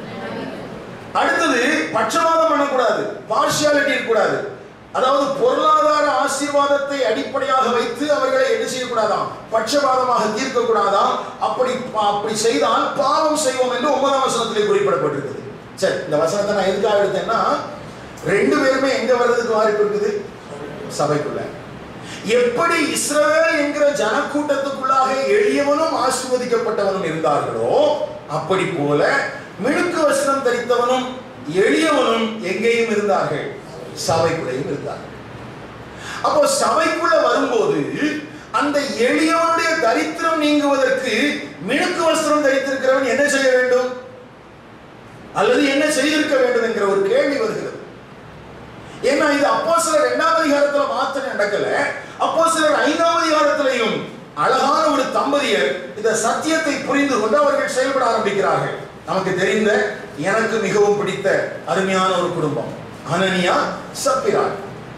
S1: அடுத்தது பட்சபாதம் பண்ணக்கூடாது பார்ஷியாலிட்டி இருக்கக்கூடாது அதாவது பொருளாதார ஆசீர்வாதத்தை அடிப்படையாக வைத்து அவர்களை என்ன செய்யக்கூடாதாம் பட்சபாதமாக தீர்க்க கூடாதாம் அப்படி அப்படி செய்தால் பாவம் செய்வோம் என்று ஒன்பதாம் வசனத்திலே குறிப்பிடப்பட்டிருக்குது சரி இந்த வசனத்தை நான் எதுக்காக எடுத்தேன்னா ரெண்டு பேருமே எங்க வர்றதுக்கு வாய்ப்பு இருக்குது சபைக்குள்ள எப்படி இஸ்ரவேல் என்கிற ஜனக்கூட்டத்துக்குள்ளாக எளியவனும் ஆசீர்வதிக்கப்பட்டவனும் இருந்தார்களோ அப்படி போல மினுக்கு வஸ்திரம் தரித்தவனும் எளியவனும் எங்கேயும் இருந்தார்கள் சபைக்குள்ளேயும் இருந்தார்கள் அப்போ சபைக்குள்ள வரும்போது அந்த எளியவனுடைய தரித்திரம் நீங்குவதற்கு மினுக்கு வஸ்திரம் தரித்திருக்கிறவன் என்ன செய்ய வேண்டும் அல்லது என்ன செய்திருக்க வேண்டும் என்கிற ஒரு கேள்வி வருகிறது ஏன்னா இது அப்போ சிலர் இரண்டாம் அதிகாரத்துல மாத்திரம் நடக்கல அப்போ சிலர் ஐந்தாம் அதிகாரத்திலையும் அழகான ஒரு தம்பதியர் இந்த சத்தியத்தை புரிந்து கொண்டு அவர்கள் செயல்பட ஆரம்பிக்கிறார்கள் நமக்கு தெரிந்த எனக்கு மிகவும் பிடித்த அருமையான ஒரு குடும்பம் அனனியா சப்பிராள்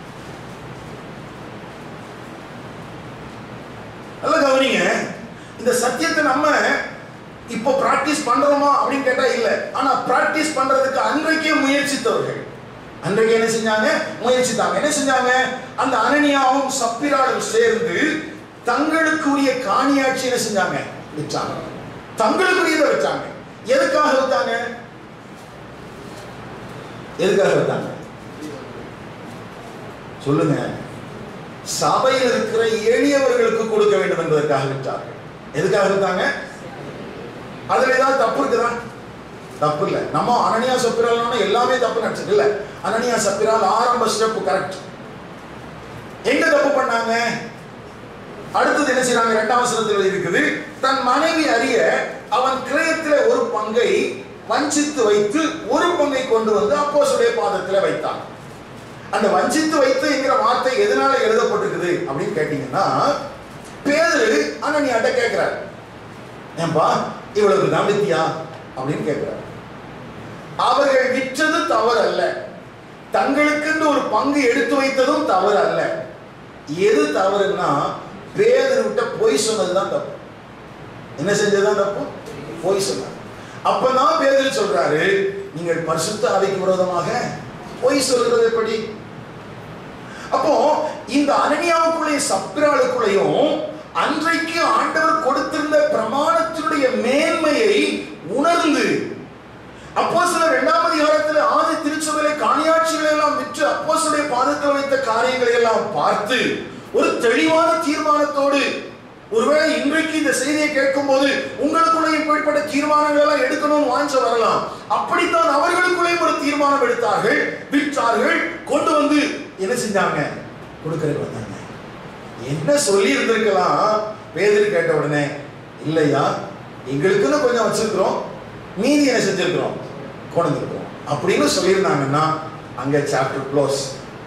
S1: நல்ல கவனிங்க இந்த சத்தியத்தை நம்ம இப்போ பிராக்டிஸ் பண்றோமா அப்படின்னு கேட்டா இல்ல ஆனா பிராக்டிஸ் பண்றதுக்கு அன்றைக்கே முயற்சித்தவர்கள் அன்றைக்கு என்ன செஞ்சாங்க முயற்சித்தாங்க என்ன செஞ்சாங்க அந்த அனனியாவும் சப்பிராலும் சேர்ந்து தங்களுக்குரிய காணியாட்சி என்ன செஞ்சாங்க வச்சாங்க தங்களுக்குரியதை வச்சாங்க எதுக்காக வச்சாங்க எதுக்காக வச்சாங்க சொல்லுங்க சபையில் இருக்கிற எளியவர்களுக்கு கொடுக்க வேண்டும் என்பதற்காக விட்டார்கள் எதுக்காக விட்டாங்க அதுல ஏதாவது தப்பு இருக்குதா தப்பு இல்ல நம்ம அனனியா சப்பிரால் எல்லாமே தப்பு நினைச்சது இல்ல அனனியா சப்பிரால் ஆரம்ப ஸ்டெப் கரெக்ட் எங்க தப்பு பண்ணாங்க அடுத்தது என்ன செய்றாங்க இரண்டாம் வசனத்தில் இருக்குது தன் மனைவி அறிய அவன் கிரயத்திலே ஒரு பங்கை வஞ்சித்து வைத்து ஒரு பங்கை கொண்டு வந்து அப்போஸ்தலருடைய பாதத்தில் வைத்தான் அந்த வஞ்சித்து வைத்து என்கிற வார்த்தை எதனால எழுதப்பட்டிருக்குது அப்படின்னு கேட்டீங்கன்னா பேதரு அனனியாட்ட கேட்கிறார் ஏன்பா இவ்வளவு தான் வித்தியா அப்படின்னு கேட்கிறார் அவர்கள் விற்றது தவறு அல்ல தங்களுக்கென்று ஒரு பங்கு எடுத்து வைத்ததும் தவறு அல்ல எது தவறுன்னா பேதர் விட்ட பொய் சொன்னதுதான் தப்பு என்ன செஞ்சதுதான் தப்பு பொய் சொன்னார் அப்பதான் பேதர் சொல்றாரு நீங்கள் பரிசுத்த ஆவிக்கு விரோதமாக பொய் சொல்கிறது எப்படி அப்போ இந்த அனனியாவுக்குள்ளேயும் சப்பிராளுக்குள்ளேயும் அன்றைக்கு ஆண்டவர் கொடுத்திருந்த பிரமாணத்தினுடைய மேன்மையை உணர்ந்து அப்போ சில இரண்டாம் அதிகாரத்தில் ஆதி திருச்சபையில காணியாட்சிகளை எல்லாம் விற்று அப்போ பாதத்தில் வைத்த காரியங்களை எல்லாம் பார்த்து ஒரு தெளிவான தீர்மானத்தோடு ஒருவேளை இன்றைக்கு இந்த செய்தியை கேட்கும் போது உங்களுக்குள்ளே இப்படிப்பட்ட தீர்மானங்கள் எல்லாம் எடுக்கணும்னு வாஞ்ச வரலாம் அப்படித்தான் அவர்களுக்குள்ளே ஒரு தீர்மானம் எடுத்தார்கள் விற்றார்கள் கொண்டு வந்து என்ன செஞ்சாங்க கொடுக்கறதுக்கு வந்தாங்க என்ன சொல்லி இருந்திருக்கலாம் பேதர் கேட்ட உடனே இல்லையா எங்களுக்குன்னு கொஞ்சம் வச்சிருக்கிறோம் மீதி என்ன செஞ்சிருக்கிறோம் கொண்டு வந்திருக்கிறோம் அப்படின்னு சொல்லியிருந்தாங்கன்னா அங்க சாப்டர் க்ளோஸ்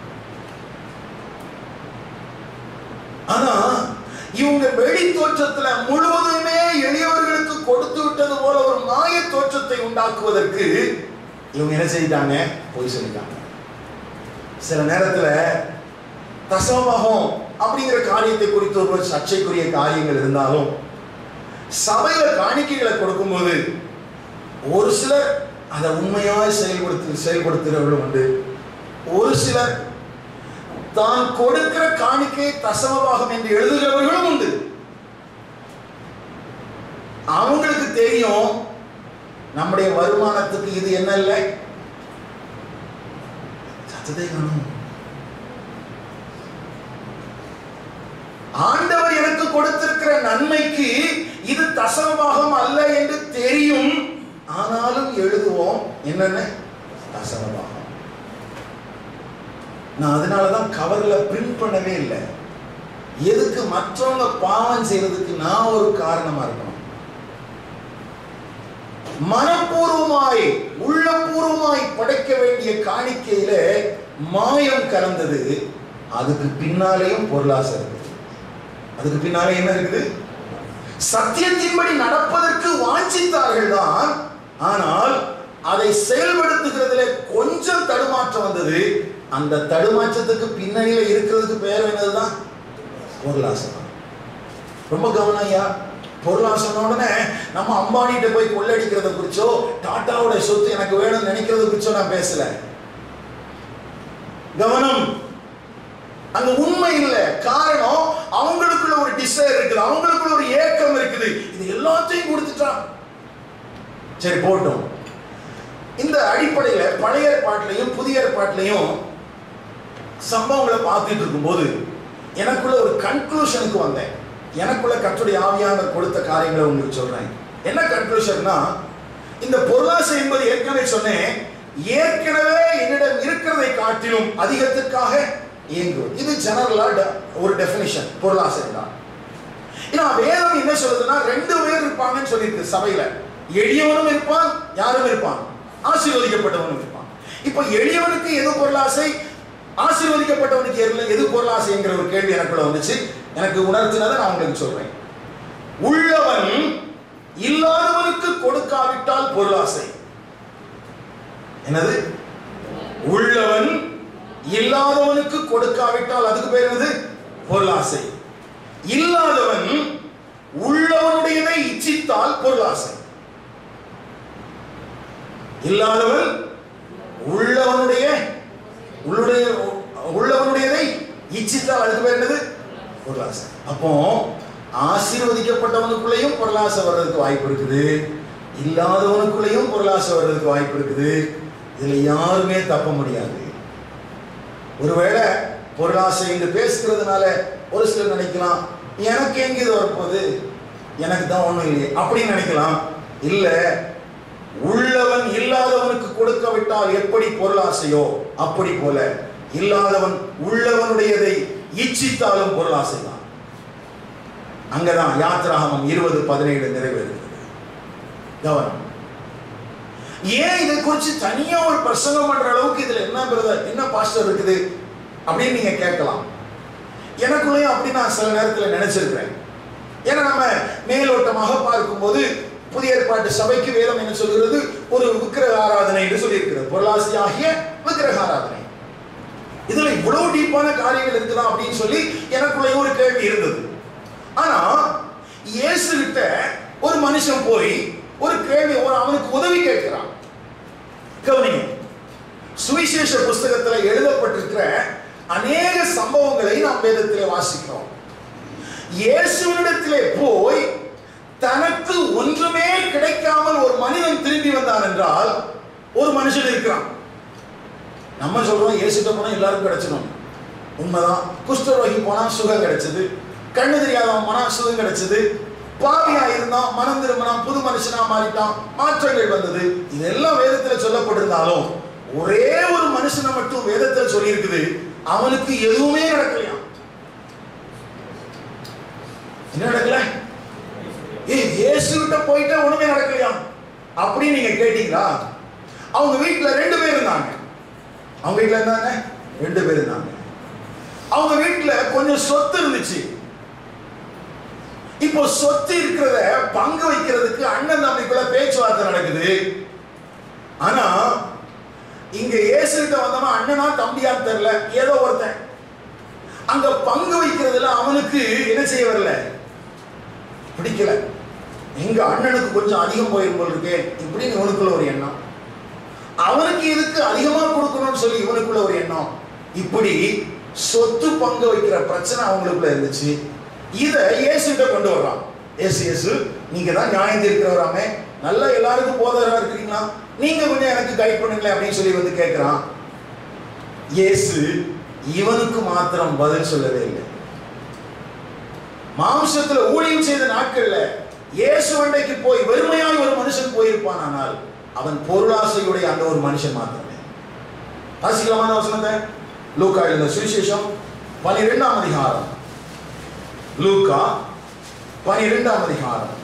S1: ஆனா இவங்க வெளி தோற்றத்துல முழுவதுமே எளியவர்களுக்கு கொடுத்து விட்டது போல ஒரு மாய தோற்றத்தை உண்டாக்குவதற்கு இவங்க என்ன செய்தாங்க போய் சொல்லிட்டாங்க சில நேரத்துல தசமகம் அப்படிங்கிற காரியத்தை குறித்து ஒரு சர்ச்சைக்குரிய காரியங்கள் இருந்தாலும் சபையில காணிக்கைகளை கொடுக்கும்போது ஒரு சிலர் அதை உண்மையாய் செயல்படுத்தி செயல்படுத்துகிறவர்களும் உண்டு ஒரு சிலர் தான் கொடுக்கிற காணிக்கை தசமபாகம் என்று எழுதுகிறவர்களும் உண்டு அவங்களுக்கு தெரியும் நம்முடைய வருமானத்துக்கு இது என்ன இல்லை சத்தத்தை காணும் ஆண்டவர் எனக்கு கொடுத்திருக்கிற நன்மைக்கு இது தசமபாகம் அல்ல என்று தெரியும் ஆனாலும் எழுதுவோம் என்னென்ன தசமபாகம் நான் அதனால தான் கவர்ல பிரிண்ட் பண்ணவே இல்லை எதுக்கு மற்றவங்க பாவம் செய்யறதுக்கு நான் ஒரு காரணமா இருக்கணும் மனப்பூர்வமாய் உள்ளபூர்வமாய் படைக்க வேண்டிய காணிக்கையில மாயம் கலந்தது அதுக்கு பின்னாலேயும் பொருளாசை இருக்குது அதுக்கு பின்னாலே என்ன இருக்குது சத்தியத்தின்படி நடப்பதற்கு வாஞ்சித்தார்கள் தான் ஆனால் அதை செயல்படுத்துகிறதுல கொஞ்சம் தடுமாற்றம் வந்தது அந்த தடுமாற்றத்துக்கு பின்னணியில இருக்கிறதுக்கு பேர் என்னதுதான் பொருளாசை தான் ரொம்ப கவனம் ஐயா பொருளாசன உடனே நம்ம அம்பானிட்ட போய் கொள்ளடிக்கிறத குறிச்சோ டாட்டாவோட சொத்து எனக்கு வேணும்னு நினைக்கிறத குறிச்சோ நான் பேசல கவனம் அங்க உண்மை இல்லை காரணம் அவங்களுக்குள்ள ஒரு டிசைர் இருக்குது அவங்களுக்குள்ள ஒரு ஏக்கம் இருக்குது இது எல்லாத்தையும் கொடுத்துட்டான் சரி போட்டோம் இந்த அடிப்படையில பழைய ஏற்பாட்டிலையும் புதிய ஏற்பாட்டிலையும் சம்பவங்களை பார்த்துட்டு இருக்கும்போது எனக்குள்ள ஒரு கன்க்ளூஷனுக்கு வந்தேன் எனக்குள்ள கற்றுடைய ஆவியானவர் கொடுத்த காரியங்களை உங்களுக்கு சொல்றேன் என்ன கன்க்ளூஷன்னா இந்த பொருளாசை என்பது ஏற்கனவே சொன்னேன் ஏற்கனவே என்னிடம் இருக்கிறதை காட்டிலும் அதிகத்திற்காக இயங்குவது இது ஜெனரலா ஒரு டெஃபினிஷன் பொருளாசை தான் ஏன்னா வேதம் என்ன சொல்லுதுன்னா ரெண்டு பேர் இருப்பாங்கன்னு சொல்லியிருக்கு சபையில எளியவனும் இருப்பான் யாரும் இருப்பான் ஆசீர்வதிக்கப்பட்டவனும் இருப்பான் இப்போ எளியவனுக்கு எது பொருளாசை ஆசீர்வதிக்கப்பட்டவனுக்கு எது எது பொருளாசைங்கிற ஒரு கேள்வி எனக்குள்ள வந்துச்சு எனக்கு உணர்த்தினதை நான் உங்களுக்கு சொல்றேன் உள்ளவன் இல்லாதவனுக்கு கொடுக்காவிட்டால் பொருளாசை என்னது உள்ளவன் இல்லாதவனுக்கு கொடுக்காவிட்டால் அதுக்கு பேர் என்னது பொருளாசை இல்லாதவன் உள்ளவனுடையதை இச்சித்தால் பொருளாசை இல்லாதவன் உள்ளவனுடைய உள்ளுடைய உள்ளவனுடையதை இச்சித்தால் அதுக்கு பேர் என்னது பொருளாசை அப்போ ஆசீர்வதிக்கப்பட்டவனுக்குள்ளேயும் பொருளாசை வர்றதுக்கு வாய்ப்பு இருக்குது இல்லாதவனுக்குள்ளேயும் பொருளாசை வர்றதுக்கு வாய்ப்பு இருக்குது இதுல யாருமே தப்ப முடியாது ஒருவேளை பொருளாசை என்று பேசுகிறதுனால ஒரு சிலர் நினைக்கலாம் எனக்கு எங்க இது வரப்போகுது எனக்கு தான் ஒண்ணும் இல்லையே அப்படின்னு நினைக்கலாம் இல்ல உள்ளவன் இல்லாதவனுக்கு கொடுக்க விட்டால் எப்படி பொருளாசையோ அப்படி போல இல்லாதவன் உள்ளவனுடையதை இச்சித்தாலும் பொருளாசை தான் அங்கதான் யாத்ராகமம் இருபது பதினேழு நிறைவேறுகிறது கவனம் ஏன் இதை குறித்து தனியா ஒரு பிரசங்கம் பண்ற அளவுக்கு இதுல என்ன பிரதர் என்ன பாஸ்டர் இருக்குது அப்படின்னு நீங்க கேட்கலாம் எனக்குள்ளேயும் அப்படி நான் சில நேரத்தில் நினைச்சிருக்கிறேன் ஏன்னா நம்ம மேலோட்டமாக பார்க்கும்போது புதிய ஏற்பாட்டு சபைக்கு வேதம் என்ன சொல்கிறது ஒரு விக்கிரக ஆராதனை என்று சொல்லியிருக்கிறது பொருளாசியாகிய விக்கிரக ஆராதனை இதுல இவ்வளவு டீப்பான காரியங்கள் இருக்குதா அப்படின்னு சொல்லி எனக்குள்ளேயும் ஒரு கேள்வி இருந்தது ஆனா இயேசு கிட்ட ஒரு மனுஷன் போய் ஒரு கேள்வி ஒரு அவனுக்கு உதவி கேட்கிறான் கவனிங்க சுவிசேஷ புஸ்தகத்துல எழுதப்பட்டிருக்கிற அநேக சம்பவங்களை நாம் வேதத்திலே வாசிக்கிறோம் இயேசுவினிடத்திலே போய் தனக்கு ஒன்றுமே கிடைக்காமல் ஒரு மனிதன் திரும்பி வந்தான் என்றால் ஒரு மனுஷன் இருக்கிறான் நம்ம சொல்றோம் இயேசுட்ட போனா எல்லாருக்கும் கிடைச்சிடும் உண்மைதான் குஷ்டரோகி போனா சுகம் கிடைச்சது கண்ணு தெரியாதவன் போனா சுகம் கிடைச்சது பாவியா இருந்தான் மனம் திரும்பினான் புது மனுஷனா மாறிட்டான் மாற்றங்கள் வந்தது இதெல்லாம் வேதத்துல சொல்லப்பட்டிருந்தாலும் ஒரே ஒரு மனுஷனை மட்டும் வேதத்துல சொல்லி இருக்குது அவனுக்கு எதுவுமே நடக்கலையா என்ன நடக்கல ஏ இயேசுகிட்ட போயிட்டா ஒண்ணுமே நடக்கலையா அப்படின்னு நீங்க கேட்டீங்களா அவங்க வீட்டுல ரெண்டு பேர் இருந்தாங்க அவங்க வீட்டுல இருந்தாங்க ரெண்டு பேர் இருந்தாங்க அவங்க வீட்டுல கொஞ்சம் சொத்து இருந்துச்சு இப்போ சொத்து இருக்கிறத பங்கு வைக்கிறதுக்கு அண்ணன் தம்பிக்குள்ள பேச்சுவார்த்தை நடக்குது ஆனா இங்க இயேசுகிட்ட வந்தவன் அண்ணனா தம்பியான்னு தெரியல ஏதோ ஒருத்தன் அங்க பங்கு வைக்கிறதுல அவனுக்கு என்ன செய்ய வரல பிடிக்கல எங்க அண்ணனுக்கு கொஞ்சம் அதிகம் போயிரும் போல் இருக்கே இப்படின்னு இவனுக்குள்ள ஒரு எண்ணம் அவனுக்கு இதுக்கு அதிகமா கொடுக்கணும்னு சொல்லி இவனுக்குள்ள ஒரு எண்ணம் இப்படி சொத்து பங்கு வைக்கிற பிரச்சனை அவங்களுக்குள்ள இருந்துச்சு இத இயேசுகிட்ட கொண்டு வர்றான் இயேசு இயேசு நீங்க தான் நியாயம் தீர்க்கிறவராமே நல்லா எல்லாருக்கும் போதவரா இருக்கிறீங்களா நீங்க கொஞ்சம் எனக்கு கைட் பண்ணுங்களேன் அப்படின்னு சொல்லி வந்து கேட்கிறான் இயேசு இவனுக்கு மாத்திரம் பதில் சொல்லவே இல்லை மாம்சத்துல ஊழியம் செய்த நாட்கள்ல இயேசு அண்டைக்கு போய் வெறுமையாய் ஒரு மனுஷன் போயிருப்பான் ஆனால் அவன் பொருளாசையுடைய அந்த ஒரு மனுஷன் மாத்திரமே வாசிக்கலாமான வசனத்தை லூக்கா எழுந்த சுவிசேஷம் பனிரெண்டாம் அதிகாரம் லூக்கா பனிரெண்டாம் அதிகாரம்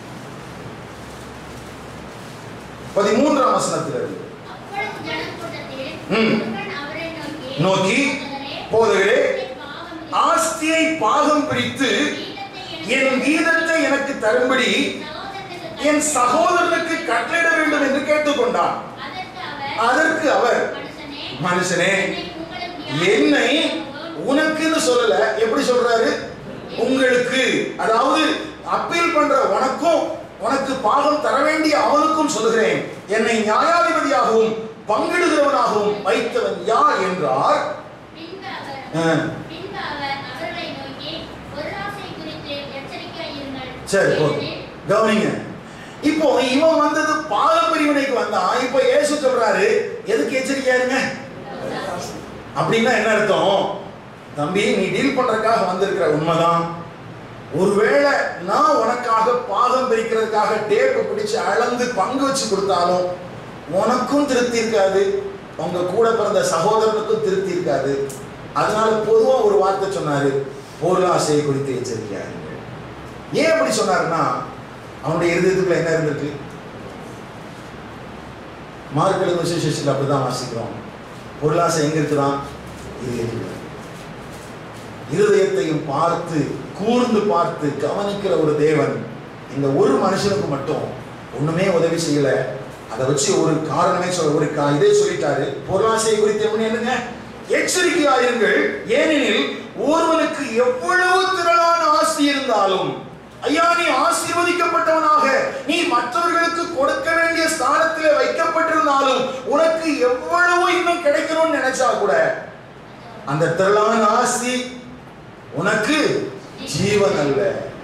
S1: பதிமூன்றாம் வசனத்திலிருந்து
S2: அப்பொழுது ஜனக்கூட்டத்தில்
S1: ம்.
S2: ஒருவன் அவரை நோக்கி
S1: நோக்கி,
S2: போதகரே,
S1: போதகரே,
S2: பாவம்
S1: ஆஸ்தியை பாகம் பிரித்து என் கீதத்தை எனக்கு தரும்படி
S2: சகோதரனுக்கு
S1: என் சகோதரனுக்கு கட்டளிட வேண்டும் என்று கேட்டுக்கொண்டான்
S2: அதற்கு அவர்
S1: அதற்கு அவர்
S2: மனுஷனே
S1: மனுஷனே
S2: என்னை உங்களுக்கு யார்
S1: என்னை உனக்குன்னு சொல்லல எப்படி சொல்றாரு உங்களுக்கு அதாவது அப்பீல் பண்ற உனக்கும் உனக்கு பாகம் தர வேண்டிய அவனுக்கும் சொல்லுகிறேன் என்னை நியாயாதிபதியாகவும் பங்கிடுகிறவனாகவும் வைத்தவன் யார் என்றார்
S2: பின்பு அவர்
S1: ஆ,
S2: பின்பு அவர் அவர்களை நோக்கி பொருளாசை குறித்து எச்சரிக்கையாயிருங்கள்
S1: சரி போதும்
S2: ஏனெனில்
S1: கவனிங்க இப்போ இவன் வந்தது பாகம் பிரிவினைக்கு வந்தான் இப்போ இயேசு சொல்றாரு எதுக்கு எச்சரிக்கையா இருங்க அப்படின்னா என்ன அர்த்தம் தம்பி நீ டீல் பண்றதுக்காக வந்திருக்கிற உண்மைதான் ஒருவேளை நான் உனக்காக பாகம் பிரிக்கிறதுக்காக டேப்பு பிடிச்சு அளந்து பங்கு வச்சு கொடுத்தாலும் உனக்கும் திருப்தி இருக்காது உங்க கூட பிறந்த சகோதரனுக்கும் திருப்தி இருக்காது அதனால பொதுவா ஒரு வார்த்தை சொன்னாரு பொருளாசையை குறித்து எச்சரிக்கையா இருங்கள் ஏன் அப்படி சொன்னாருன்னா அவனுடைய இருதயத்துக்குள்ள என்ன இருந்திருக்கு மார்க்கெட் விசேஷத்தில் அப்படிதான் வாசிக்கிறோம் பொருளாசை எங்க இருக்குதான் இருதயத்தில் இருதயத்தையும் பார்த்து கூர்ந்து பார்த்து கவனிக்கிற ஒரு தேவன் இந்த ஒரு மனுஷனுக்கு மட்டும் ஒண்ணுமே உதவி செய்யல அதை வச்சு ஒரு காரணமே சொல்ல ஒரு கா- இதே சொல்லிட்டாரு பொருளாசையை குறித்து எப்படி என்னங்க எச்சரிக்கையாயிருங்கள் ஏனெனில் ஒருவனுக்கு எவ்வளவு திரளான ஆஸ்தி இருந்தாலும் ஐயா நீ ஆசீர்வதிக்கப்பட்டவனாக நீ மற்றவர்களுக்கு கொடுக்க வேண்டிய ஸ்தானத்திலே வைக்கப்பட்டிருந்தாலும் உனக்கு எவ்வளவு இன்னும் கிடைக்கணும்னு நினைச்சா கூட அந்த திரளான ஆஸ்தி உனக்கு ஜீவன் அல்ல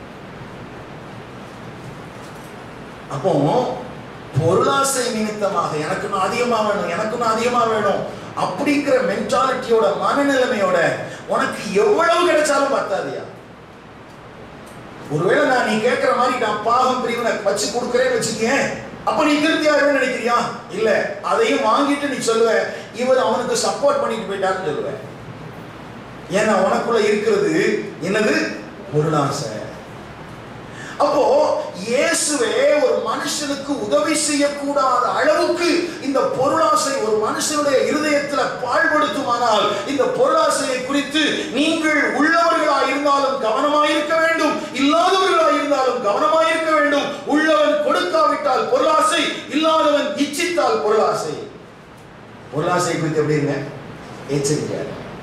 S1: அப்போ பொருளாசை நிமித்தமாக எனக்கு இன்னும் அதிகமா வேணும் எனக்கு இன்னும் அதிகமா வேணும் அப்படிங்கிற மென்டாலிட்டியோட மனநிலைமையோட உனக்கு எவ்வளவு கிடைச்சாலும் பத்தாதியா ஒருவேளை நான் நீ கேட்கிற மாதிரி நான் பாகம் பிரிவினை வச்சு கொடுக்குறேன்னு வச்சுக்கேன் அப்ப நீ திருப்தி ஆகணும்னு நினைக்கிறியா இல்ல அதையும் வாங்கிட்டு நீ சொல்லுவ இவர் அவனுக்கு சப்போர்ட் பண்ணிட்டு போயிட்டாருன்னு சொல்லுவ ஏன்னா உனக்குள்ள இருக்கிறது என்னது பொருளாசை அப்போ இயேசுவே ஒரு மனுஷனுக்கு உதவி செய்யக்கூடாத அளவுக்கு இந்த பொருளாசை ஒரு மனுஷனுடைய இருதயத்துல பாழ்படுத்துமானால் இந்த பொருளாசையை குறித்து நீங்கள் உள்ளவர்களாய் இருந்தாலும் கவனமாயிருக்க வேண்டும் இல்லாதவர்களாய் இருந்தாலும் கவனமாயிருக்க வேண்டும் உள்ளவன் கொடுக்காவிட்டால் பொருளாசை இல்லாதவன் இச்சித்தால் பொருளாசை பொருளாசை குறித்து எப்படிங்க எச்சரிக்கை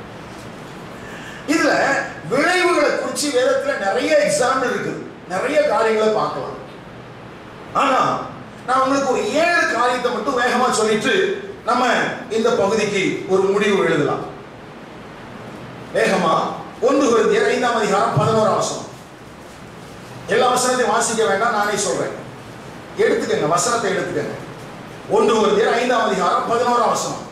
S1: இதுல விளைவுகளை குறிச்சு வேதத்துல நிறைய எக்ஸாம்பிள் இருக்குது நிறைய காரியங்களை பார்க்கலாம் ஆனா நான் உங்களுக்கு ஒரு ஏழு காரியத்தை மட்டும் வேகமா சொல்லிட்டு நம்ம இந்த பகுதிக்கு ஒரு முடிவு எழுதலாம் வேகமா ஒன்று குருந்தியர் ஐந்தாம் அதிகாரம் பதினோராம் வசனம் எல்லா வசனத்தையும் வாசிக்க வேண்டாம் நானே சொல்றேன் எடுத்துக்கங்க வசனத்தை எடுத்துக்கங்க ஒன்று குருந்தியர் ஐந்தாம் அதிகாரம் பதினோராம் வசனம்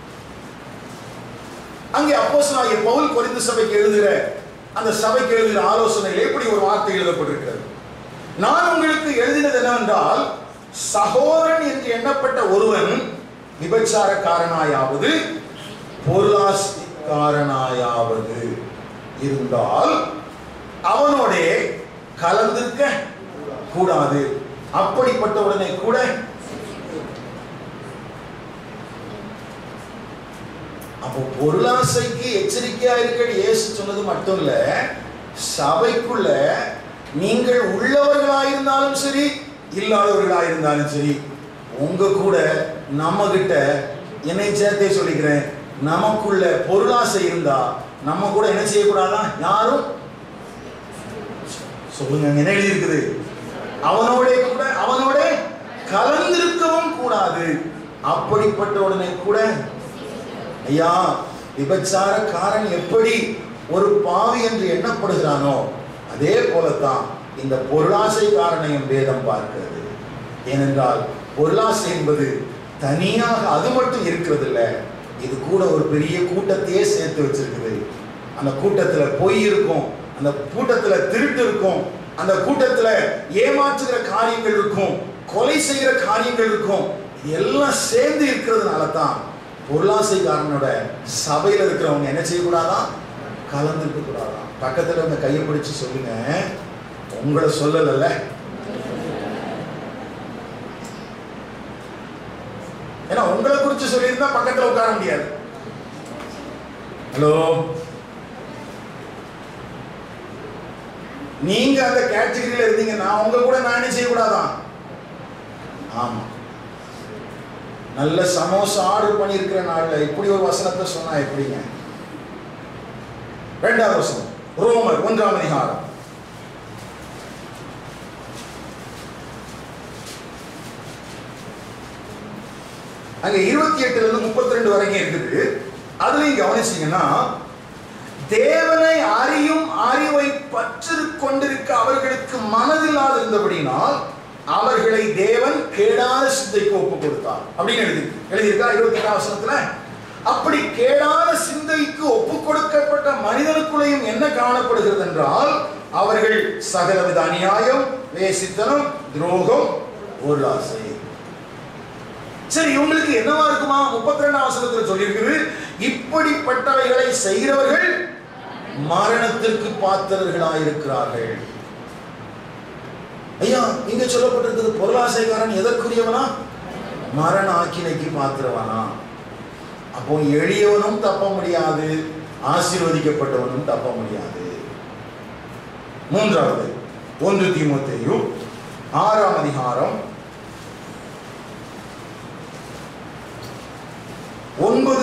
S1: அங்கே அப்போஸ்தலனாகிய பவுல் கொரிந்து சபைக்கு எழுதுகிற அந்த சபைக்கு எழுதுகிற ஆலோசனையில் எப்படி ஒரு வார்த்தை எழுதப்பட்டிருக்கிறது நான் உங்களுக்கு எழுதினது என்னவென்றால் சகோதரன் என்று எண்ணப்பட்ட ஒருவன் விபச்சாரக்காரனாயாவது பொருளாசிக்காரனாயாவது இருந்தால் அவனோடே கலந்திருக்க கூடாது அப்படிப்பட்டவுடனே கூட அப்போ பொருளாசைக்கு எச்சரிக்கையா இருக்க இயேசு சொன்னது மட்டும் இல்ல சபைக்குள்ள நீங்கள் உள்ளவர்களாயிருந்தாலும் சரி இல்லாதவர்களாயிருந்தாலும் சரி உங்க கூட நம்ம கிட்ட என்னை சேர்த்தே சொல்லிக்கிறேன் நமக்குள்ள பொருளாசை இருந்தா நம்ம கூட என்ன செய்யக்கூடாதா யாரும் சொல்லுங்க அங்க என்ன எழுதி இருக்குது அவனோட கூட அவனோட கலந்திருக்கவும் கூடாது அப்படிப்பட்ட உடனே கூட ஐயா விபச்சாரக்காரன் எப்படி ஒரு பாவி என்று எண்ணப்படுகிறானோ அதே போலத்தான் இந்த பொருளாசைக்காரனையும் வேதம் பார்க்கிறது ஏனென்றால் பொருளாசை என்பது தனியாக அது மட்டும் இருக்கிறது இல்ல இது கூட ஒரு பெரிய கூட்டத்தையே சேர்த்து வச்சிருக்குது அந்த கூட்டத்துல பொய் இருக்கும் அந்த கூட்டத்துல திருட்டு இருக்கும் அந்த கூட்டத்துல ஏமாற்றுகிற காரியங்கள் இருக்கும் கொலை செய்கிற காரியங்கள் இருக்கும் இது எல்லாம் சேர்ந்து இருக்கிறதுனால தான் பொருளாசைக்காரனோட சபையில இருக்கிறவங்க என்ன செய்யக்கூடாதான் கலந்துருக்க கூடாதான் பக்கத்துல உங்க கையை பிடிச்சு சொல்லுங்க உங்களை சொல்லல ஏன்னா உங்களை குறிச்சு சொல்லியிருந்தா பக்கத்துல உட்கார முடியாது ஹலோ நீங்க அந்த கேட்டகரியில இருந்தீங்கன்னா உங்க கூட நான் என்ன செய்யக்கூடாதான் ஆமா நல்ல சமோசா ஆர்டர் பண்ணியிருக்கிற நாள்ல இப்படி ஒரு வசனத்தை சொன்னா எப்படிங்க ரெண்டாவது வசனம் ரோமர் ஒன்றாம் அதிகாரம் அங்க இருபத்தி எட்டுல இருந்து முப்பத்தி ரெண்டு வரைக்கும் இருக்குது அதுலயும் கவனிச்சீங்கன்னா தேவனை அறியும் அறிவை பற்று கொண்டிருக்க அவர்களுக்கு மனதில்லாது இருந்தபடினால் அவர்களை தேவன் கேடான சிந்தைக்கு ஒப்பு கொடுத்தார் அப்படின்னு எழுதி எழுதியிருக்கா இருபத்தி எட்டாம் வசனத்துல அப்படி கேடான சிந்தைக்கு ஒப்பு கொடுக்கப்பட்ட மனிதனுக்குள்ளேயும் என்ன காணப்படுகிறது என்றால் அவர்கள் சகலவித அநியாயம் வேசித்தனம் துரோகம் பொருளாசை சரி இவங்களுக்கு என்னவா இருக்குமா முப்பத்தி ரெண்டாம் வசனத்தில் சொல்லியிருக்குது இப்படிப்பட்டவைகளை செய்கிறவர்கள் மரணத்திற்கு பாத்திரர்களாயிருக்கிறார்கள் ஐயா இங்க சொல்லப்பட்டிருக்கிறது பொருளாசைக்காரன் எதற்குரியவனா மரண ஆக்கினைக்கு பாத்திரவனா அப்போ எளியவனும் தப்ப முடியாது ஆசீர்வதிக்கப்பட்டவனும் தப்ப முடியாது மூன்றாவது ஒன்று தீமோத்தேயு ஆறாம் அதிகாரம்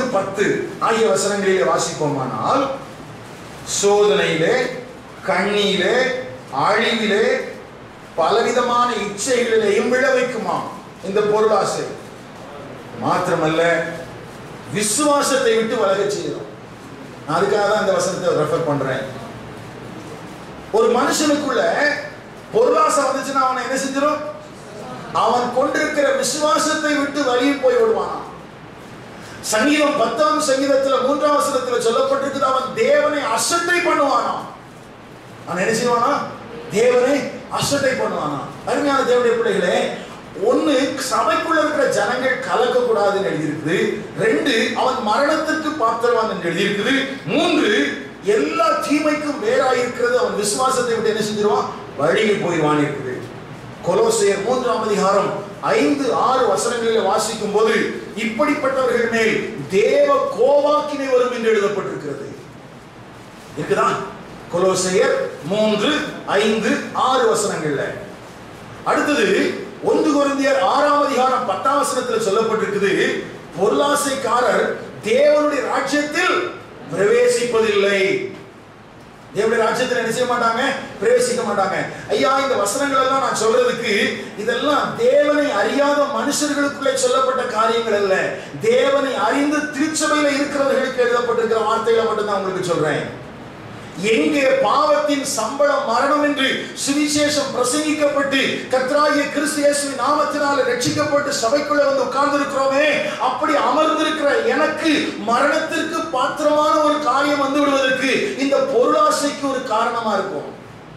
S1: பத்து ஆகிய வசனங்களிலே வாசிப்போமானால் சோதனையிலே கண்ணியிலே அழிவிலே பலவிதமான இச்சைகளிலேயும் விழ வைக்குமாம் இந்த பொருளாசை மாத்திரமல்ல விசுவாசத்தை விட்டு விலகச் செய்யும் நான் அதுக்காக தான் இந்த வசனத்தை ரெஃபர் பண்றேன் ஒரு மனுஷனுக்குள்ள பொருளாசை வந்துச்சுன்னா அவனை என்ன செஞ்சிடும் அவன் கொண்டிருக்கிற விசுவாசத்தை விட்டு வழியை போய் விடுவானாம் சங்கீதம் பத்தாம் சங்கீதத்துல மூன்றாம் வசனத்துல சொல்லப்பட்டிருக்குது அவன் தேவனை அசட்டை பண்ணுவானாம் அவன் என்ன செய்வானா தேவனை அசட்டை பண்ணுவானா அருமையான தேவனுடைய பிள்ளைகளே ஒண்ணு சபைக்குள்ள இருக்கிற ஜனங்கள் கலக்க கூடாதுன்னு எழுதியிருக்குது ரெண்டு அவன் மரணத்திற்கு பாத்திரவான் என்று எழுதியிருக்குது மூன்று எல்லா தீமைக்கும் வேறாயிருக்கிறது அவன் விசுவாசத்தை விட்டு என்ன செஞ்சிருவான் வழியில் போயிடுவான் இருக்குது கொலோசையர் மூன்றாம் அதிகாரம் ஐந்து ஆறு வசனங்களில் வாசிக்கும் போது இப்படிப்பட்டவர்கள் மேல் தேவ கோவாக்கினை வரும் என்று எழுதப்பட்டிருக்கிறது இருக்குதா கொலோசையர் மூன்று ஐந்து ஆறு வசனங்கள்ல அடுத்தது ஒன்று குருந்தியர் ஆறாம் அதிகாரம் பத்தாம் வசனத்தில் சொல்லப்பட்டிருக்குது பொருளாசைக்காரர் தேவனுடைய ராஜ்யத்தில் பிரவேசிப்பதில்லை தேவனுடைய ராஜ்யத்தில் என்ன செய்ய மாட்டாங்க பிரவேசிக்க மாட்டாங்க ஐயா இந்த வசனங்கள் எல்லாம் நான் சொல்றதுக்கு இதெல்லாம் தேவனை அறியாத மனுஷர்களுக்குள்ளே சொல்லப்பட்ட காரியங்கள் அல்ல தேவனை அறிந்து திருச்சபையில இருக்கிறவர்களுக்கு எழுதப்பட்டிருக்கிற வார்த்தைகளை மட்டும் தான் உங்களுக்கு சொல்றேன் எங்கே பாவத்தின் சம்பளம் மரணம் என்று சுவிசேஷம் பிரசங்கிக்கப்பட்டு கர்த்தராகிய கிறிஸ்து இயேசுவின் நாமத்தினால ரட்சிக்கப்பட்டு சபைக்குள்ள வந்து உட்கார்ந்து இருக்கிறோமே அப்படி அமர்ந்திருக்கிற எனக்கு மரணத்திற்கு பாத்திரமான ஒரு காரியம் வந்து விடுவதற்கு இந்த பொருளாசைக்கு ஒரு காரணமா இருக்கும்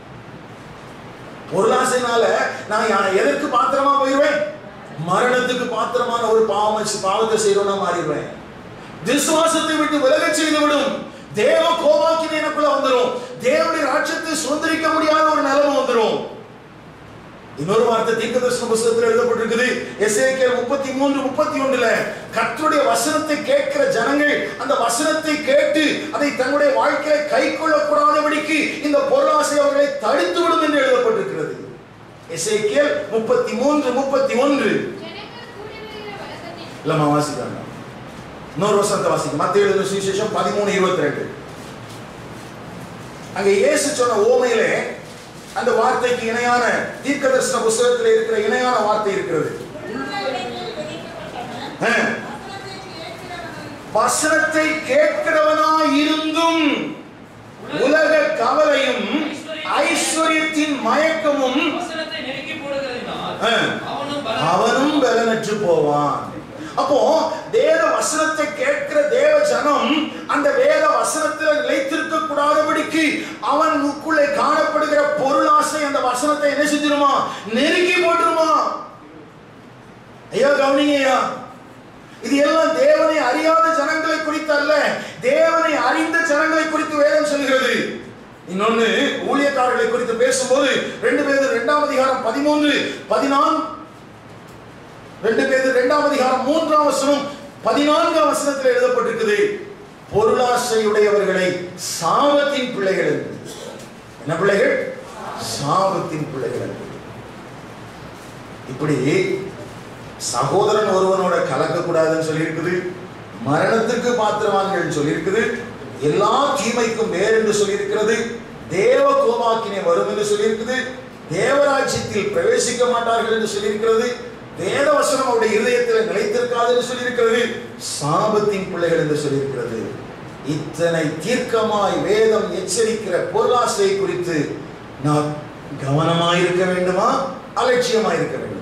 S1: பொருளாசைனால நான் யா- எதற்கு பாத்திரமா போயிடுவேன் மரணத்துக்கு பாத்திரமான ஒரு பாவம் பாவத்தை செய்யறோம்னா மாறிடுவேன் விசுவாசத்தை விட்டு விலகச் செய்துவிடும் தேவ கோபாக்கினை எனக்குள்ள வந்துடும் தேவனுடைய ராஜ்யத்தை சுதந்திரிக்க முடியாத ஒரு நிலைமை வந்துடும் இன்னொரு வார்த்தை தீர்க்கதர்சன புஸ்தகத்தில் எழுதப்பட்டிருக்குது எஸ்ஏகேல் முப்பத்தி மூன்று முப்பத்தி ஒன்றுல கர்த்தருடைய வசனத்தை கேட்கிற ஜனங்கள் அந்த வசனத்தை கேட்டு அதை தங்களுடைய வாழ்க்கையை கை கொள்ளக்கூடாதபடிக்கு இந்த பொருளாசை அவர்களை தடுத்து விடும் என்று எழுதப்பட்டிருக்கிறது எஸ்ஏகேல் முப்பத்தி மூன்று முப்பத்தி ஒன்று
S2: ஜனங்கள் கூடி வருகிற வழக்கத்தின்
S1: இல்லம்மா வாசிக்கிறாங்க இன்னொரு வசனத்தை வாசிக்க மத்திய எழுதின சுவிசேஷம் பதிமூணு இருபத்தி ரெண்டு அங்க இயேசு சொன்ன ஓமையிலே அந்த வார்த்தைக்கு இணையான தீர்க்கதர்சன புஸ்தகத்தில் இருக்கிற இணையான வார்த்தை இருக்கிறது ஆ. வசனத்தை கேட்கிறவனாய் இருந்தும் உலக கவலையும் ஐஸ்வர்யத்தின் மயக்கமும்
S3: வசனத்தை நெருக்கி போடுகிறதினால்
S1: ஆ.
S3: அவனும் பலன்
S1: அவனும் பலனற்று போவான் அப்போ வேத வசனத்தை கேட்கிற தேவ ஜனம் அந்த வேத வசனத்தில் நிலைத்திருக்க கூடாதபடிக்கு அவனுக்குள்ளே காணப்படுகிற பொருளாசை அந்த வசனத்தை என்ன செஞ்சிருமா நெருக்கி போட்டுருமா ஐயா கவனிங்க ஐயா இது எல்லாம் தேவனை அறியாத ஜனங்களை குறித்து அல்ல தேவனை அறிந்த ஜனங்களை குறித்து வேதம் சொல்கிறது இன்னொன்னு ஊழியக்காரர்களை குறித்து பேசும்போது ரெண்டு பேர் இரண்டாம் அதிகாரம் பதிமூன்று பதினான்கு ரெண்டு பேர் இரண்டாம் அதிகாரம் மூன்றாம் வசனம் பதினான்காம் வசனத்தில் எழுதப்பட்டிருக்குது பொருளாசையுடையவர்களை சாபத்தின் பிள்ளைகள் என்று. என்ன பிள்ளைகள் சாபத்தின் பிள்ளைகள் என்று. இப்படி சகோதரன் ஒருவனோட கலக்கக்கூடாதுன்னு சொல்லியிருக்குது மரணத்துக்கு பாத்திரவான்கள் சொல்லியிருக்குது எல்லா தீமைக்கும் வேர் என்று சொல்லியிருக்கிறது தேவ கோபாக்கினை வரும் என்று சொல்லியிருக்குது தேவராஜ்யத்தில் பிரவேசிக்க மாட்டார்கள் என்று சொல்லியிருக்கிறது வேத வசனம் அவருடைய இருதயத்தில் நிலைத்திருக்காது என்று சொல்லியிருக்கிறது சாபத்தின் பிள்ளைகள் என்று சொல்லியிருக்கிறது இத்தனை தீர்க்கமாய் வேதம் எச்சரிக்கிற பொருளாசை குறித்து நாம் கவனமாயிருக்க வேண்டுமா அலட்சியமாயிருக்க வேண்டுமா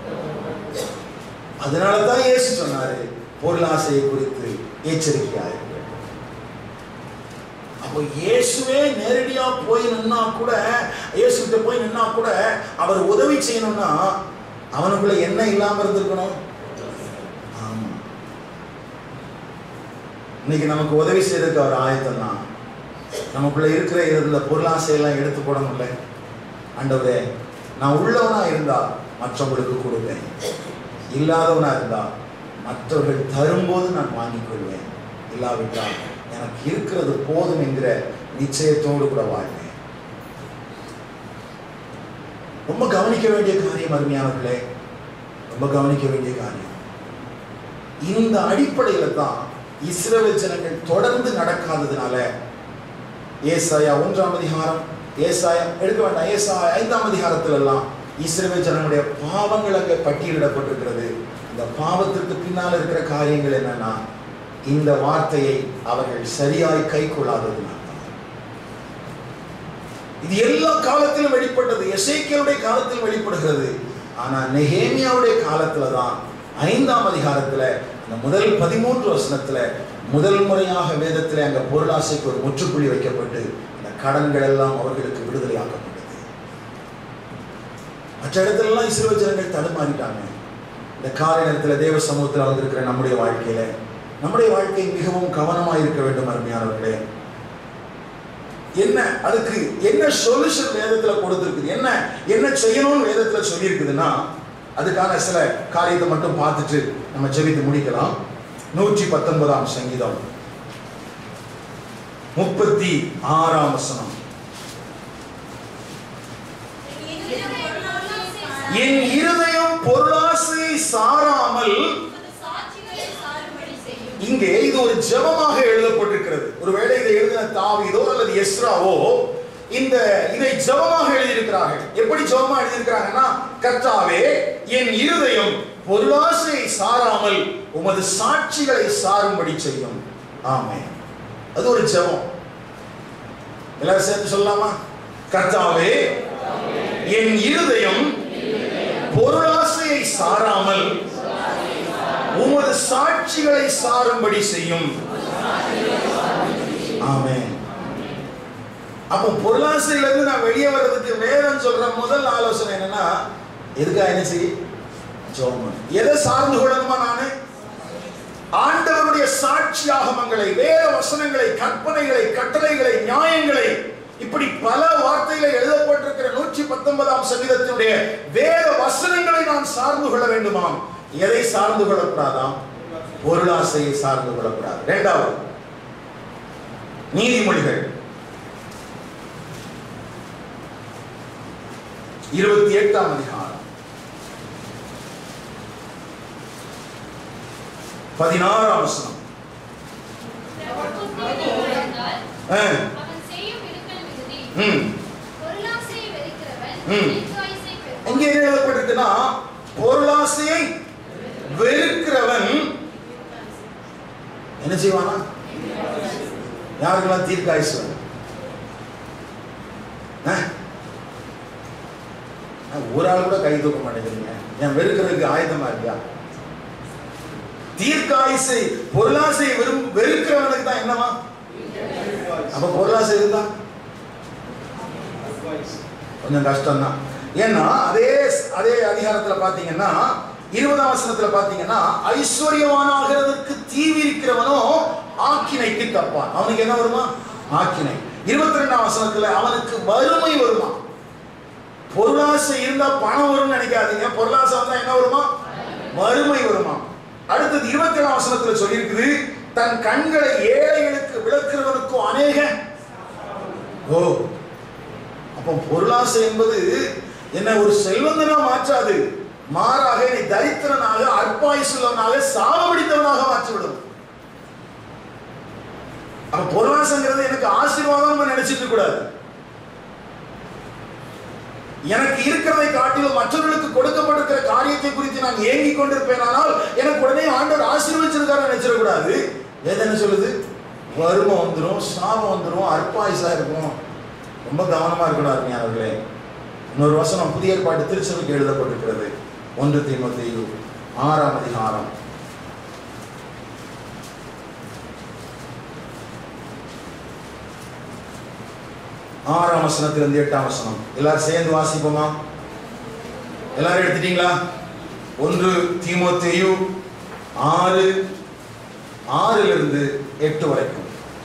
S1: அதனால தான் இயேசு சொன்னாரு பொருளாசையை குறித்து எச்சரிக்கையாக இருக்க வேண்டும். அப்போ இயேசுவே நேரடியா போய் நின்னா கூட இயேசு கிட்ட போய் நின்னா கூட அவர் உதவி செய்யணும்னா அவனுக்குள்ள என்ன இல்லாம இருந்திருக்கணும் ஆமா இன்னைக்கு நமக்கு உதவி செய்யறதுக்கு அவர் ஆயத்தம் தான் நமக்குள்ள இருக்கிற இதுல பொருளாசையெல்லாம் எடுத்து போட முடியல ஆண்டவரே நான் உள்ளவனா இருந்தா மற்றவங்களுக்கு கொடுப்பேன் இல்லாதவனா இருந்தா மற்றவர்கள் தரும்போது நான் வாங்கிக் கொள்வேன் இல்லாவிட்டால் எனக்கு இருக்கிறது போதும் என்கிற நிச்சயத்தோடு கூட வாழ்வேன் ரொம்ப கவனிக்க வேண்டிய காரியம் அருமையானவர்களே ரொம்ப கவனிக்க வேண்டிய காரியம் இந்த அடிப்படையில தான் இஸ்ரவேல் ஜனங்கள் தொடர்ந்து நடக்காததுனால ஏசாயா ஒன்றாம் அதிகாரம் ஏசாயா எடுக்க வேண்டாம் ஏசாயா ஐந்தாம் அதிகாரத்துல எல்லாம் இஸ்ரவேல் ஜனங்களுடைய பாவங்கள் அங்கே பட்டியலிடப்பட்டிருக்கிறது இந்த பாவத்திற்கு பின்னால் இருக்கிற காரியங்கள் என்னன்னா இந்த வார்த்தையை அவர்கள் சரியாய் கை கொள்ளாததுனால இது எல்லா காலத்திலும் வெளிப்பட்டது எசேக்கியலுடைய காலத்தில் வெளிப்படுகிறது ஆனா நெஹேமியாவுடைய காலத்துல தான் ஐந்தாம் அதிகாரத்துல அந்த முதல் பதிமூன்று வசனத்துல முதல் முறையாக வேதத்துல அங்க பொருளாசைக்கு ஒரு முற்றுப்புள்ளி வைக்கப்பட்டு அந்த கடன்கள் எல்லாம் அவர்களுக்கு விடுதலையாக்கப்பட்டது மற்ற இடத்துல எல்லாம் இஸ்ரவேல் ஜனங்கள் தடுமாறிட்டாங்க இந்த கால நேரத்தில் தேவ சமூகத்தில் வந்திருக்கிற நம்முடைய வாழ்க்கையில நம்முடைய வாழ்க்கை மிகவும் கவனமாக இருக்க வேண்டும் அருமையானவர்களே என்ன அதுக்கு என்ன சொல்யூஷன் வேதத்துல கொடுத்துருக்குது என்ன என்ன செய்யணும்னு வேதத்துல சொல்லியிருக்குதுன்னா அதுக்கான சில காரியத்தை மட்டும் பார்த்துட்டு நம்ம ஜெபித்து முடிக்கலாம் நூற்றி பத்தொன்பதாம் சங்கீதம் முப்பத்தி ஆறாம் வசனம் என் இருதயம் பொருளாசை சாராமல் இங்கே இது ஒரு ஜெபமாக எழுதப்பட்டிருக்கிறது ஒருவேளை இதை எழுதின தாவீதோ அல்லது எஸ்ராவோ இந்த இதை ஜெபமாக எழுதியிருக்கிறார்கள் எப்படி ஜெபமா எழுதியிருக்கிறாங்கன்னா கர்த்தாவே என் இருதயம் பொருளாசையை சாராமல் உமது சாட்சிகளை சாரும்படி செய்யும் ஆமே அது ஒரு ஜெபம் எல்லாரும் சேர்ந்து சொல்லலாமா கர்த்தாவே என் இருதயம் பொருளாசையை சாராமல் உமது சாட்சிகளை சாரும்படி செய்யும் ஆமென் அப்போ பொருளாசையில இருந்து நான் வெளியே வர்றதுக்கு வேதம் சொல்ற முதல் ஆலோசனை என்னன்னா எதுக்கா என்ன செய்ய ஜெபம் பண்ணு. எதை சார்ந்து கொள்ளணுமா நானு ஆண்டவருடைய சாட்சியாகமங்களை வேத வசனங்களை கற்பனைகளை கட்டளைகளை நியாயங்களை இப்படி பல வார்த்தைகளை எழுதப்பட்டிருக்கிற நூற்றி பத்தொன்பதாம் சங்கீதத்தினுடைய வேத வசனங்களை நான் சார்ந்து கொள்ள வேண்டுமாம் எதை சார்ந்து கொள்ளக்கூடாதாம் பொருளாசையை சார்ந்து கொள்ளக்கூடாது இரண்டாவது நீதிமொழிகள் இருபத்தி எட்டாம் அதிகாரம் பதினாறாம் வசனம் ஆ,
S2: அவன் செய்யும் இடுக்கண் மிகுதி.
S1: ம்.
S2: பொருளாசையை வெறுக்கிறவன்
S1: ம்.
S2: தீர்க்காயுசை பெறுவான்.
S1: இங்கே என்ன எழுதப்பட்டிருக்குன்னா பொருளாசையை வெறுக்கிறவன் என்ன செய்வானா யாருக்கெல்லாம் தீர்க்காயுசு வரும்? ஆ? ஆ, ஒரு ஆள் கூட கை தூக்க மாட்டேங்கிறீங்க என் வெறுக்கிறதுக்கு ஆயுதமா இருக்கியா தீர்க்காயுசை பொருளாசை வெறும் வெறுக்கிறவனுக்கு தான் என்னவா அப்ப பொருளாசை இருந்தா கொஞ்சம் கஷ்டம் தான் ஏன்னா அதே அதே அதிகாரத்துல பாத்தீங்கன்னா இருபதாம் வசனத்துல பாத்தீங்கன்னா ஐஸ்வர்யவானாகிறதுக்கு தீவிரிக்கிறவனோ ஆக்கினைக்கு தப்பான் அவனுக்கு என்ன வருமா ஆக்கினை இருபத்தி ரெண்டாம் வசனத்துல அவனுக்கு வறுமை வருமா பொருளாசை இருந்தா பணம் வரும்னு நினைக்காதீங்க பொருளாசை வந்தா என்ன வருமா வறுமை வருமா அடுத்தது இருபத்தி ஏழாம் வசனத்துல சொல்லியிருக்குது தன் கண்களை ஏழைகளுக்கு விளக்குறவனுக்கும் அநேக ஓ அப்போ பொருளாசை என்பது என்ன ஒரு செல்வந்தனா மாற்றாது மாறாக என்னை தரித்திரனாக அற்பாயுசுள்ளவனாக சாவடித்தவனாக மாற்றிவிடும் அப்ப பொருளாசைங்கிறது எனக்கு ஆசீர்வாதம் நம்ம நினைச்சிட்டு இருக்க கூடாது எனக்கு இருக்கிறதை காட்டிலும் மற்றவர்களுக்கு கொடுக்கப்பட்டிருக்கிற காரியத்தை குறித்து நான் ஏங்கிக் கொண்டிருப்பேனானால் எனக்கு உடனே ஆண்டவர் ஆசீர்வச்சிருக்காரு நினைச்சிடக்கூடாது வேதம் என்ன சொல்லுது வறுமை வந்துடும் சாபம் வந்துடும் அற்பாயுசா இருக்கும் ரொம்ப கவனமா இருக்கணும் அருமையானவர்களே இன்னொரு வசனம் புதிய ஏற்பாட்டு திருச்சபைக்கு எழுதப்பட்டிருக்கிறது ஒன்று தீமோத்தேயு ஆறாம் அதிகாரம் ஆறாம் வசனத்திலிருந்து எட்டாம் வசனம் எல்லாரும் சேர்ந்து வாசிப்போமா எல்லாரும் எடுத்துட்டீங்களா ஒன்று தீமோத்தேயு ஆறு ஆறிலிருந்து எட்டு வரைக்கும்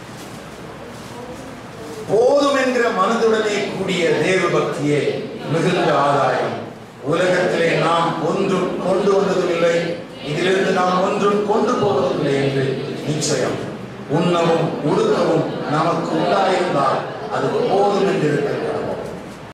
S1: போதும் என்கிற மனதுடனே கூடிய தேவ பக்தியே மிகுந்த ஆதாயம் உலகத்திலே நாம் ஒன்றும் கொண்டு வந்ததும் இல்லை இதிலிருந்து நாம் ஒன்றும் கொண்டு போவதும் இல்லை என்று நிச்சயம் உண்ணவும் உடுக்கவும் நமக்கு உண்டாயிருந்தால் அது போதும் என்று இருக்கிறது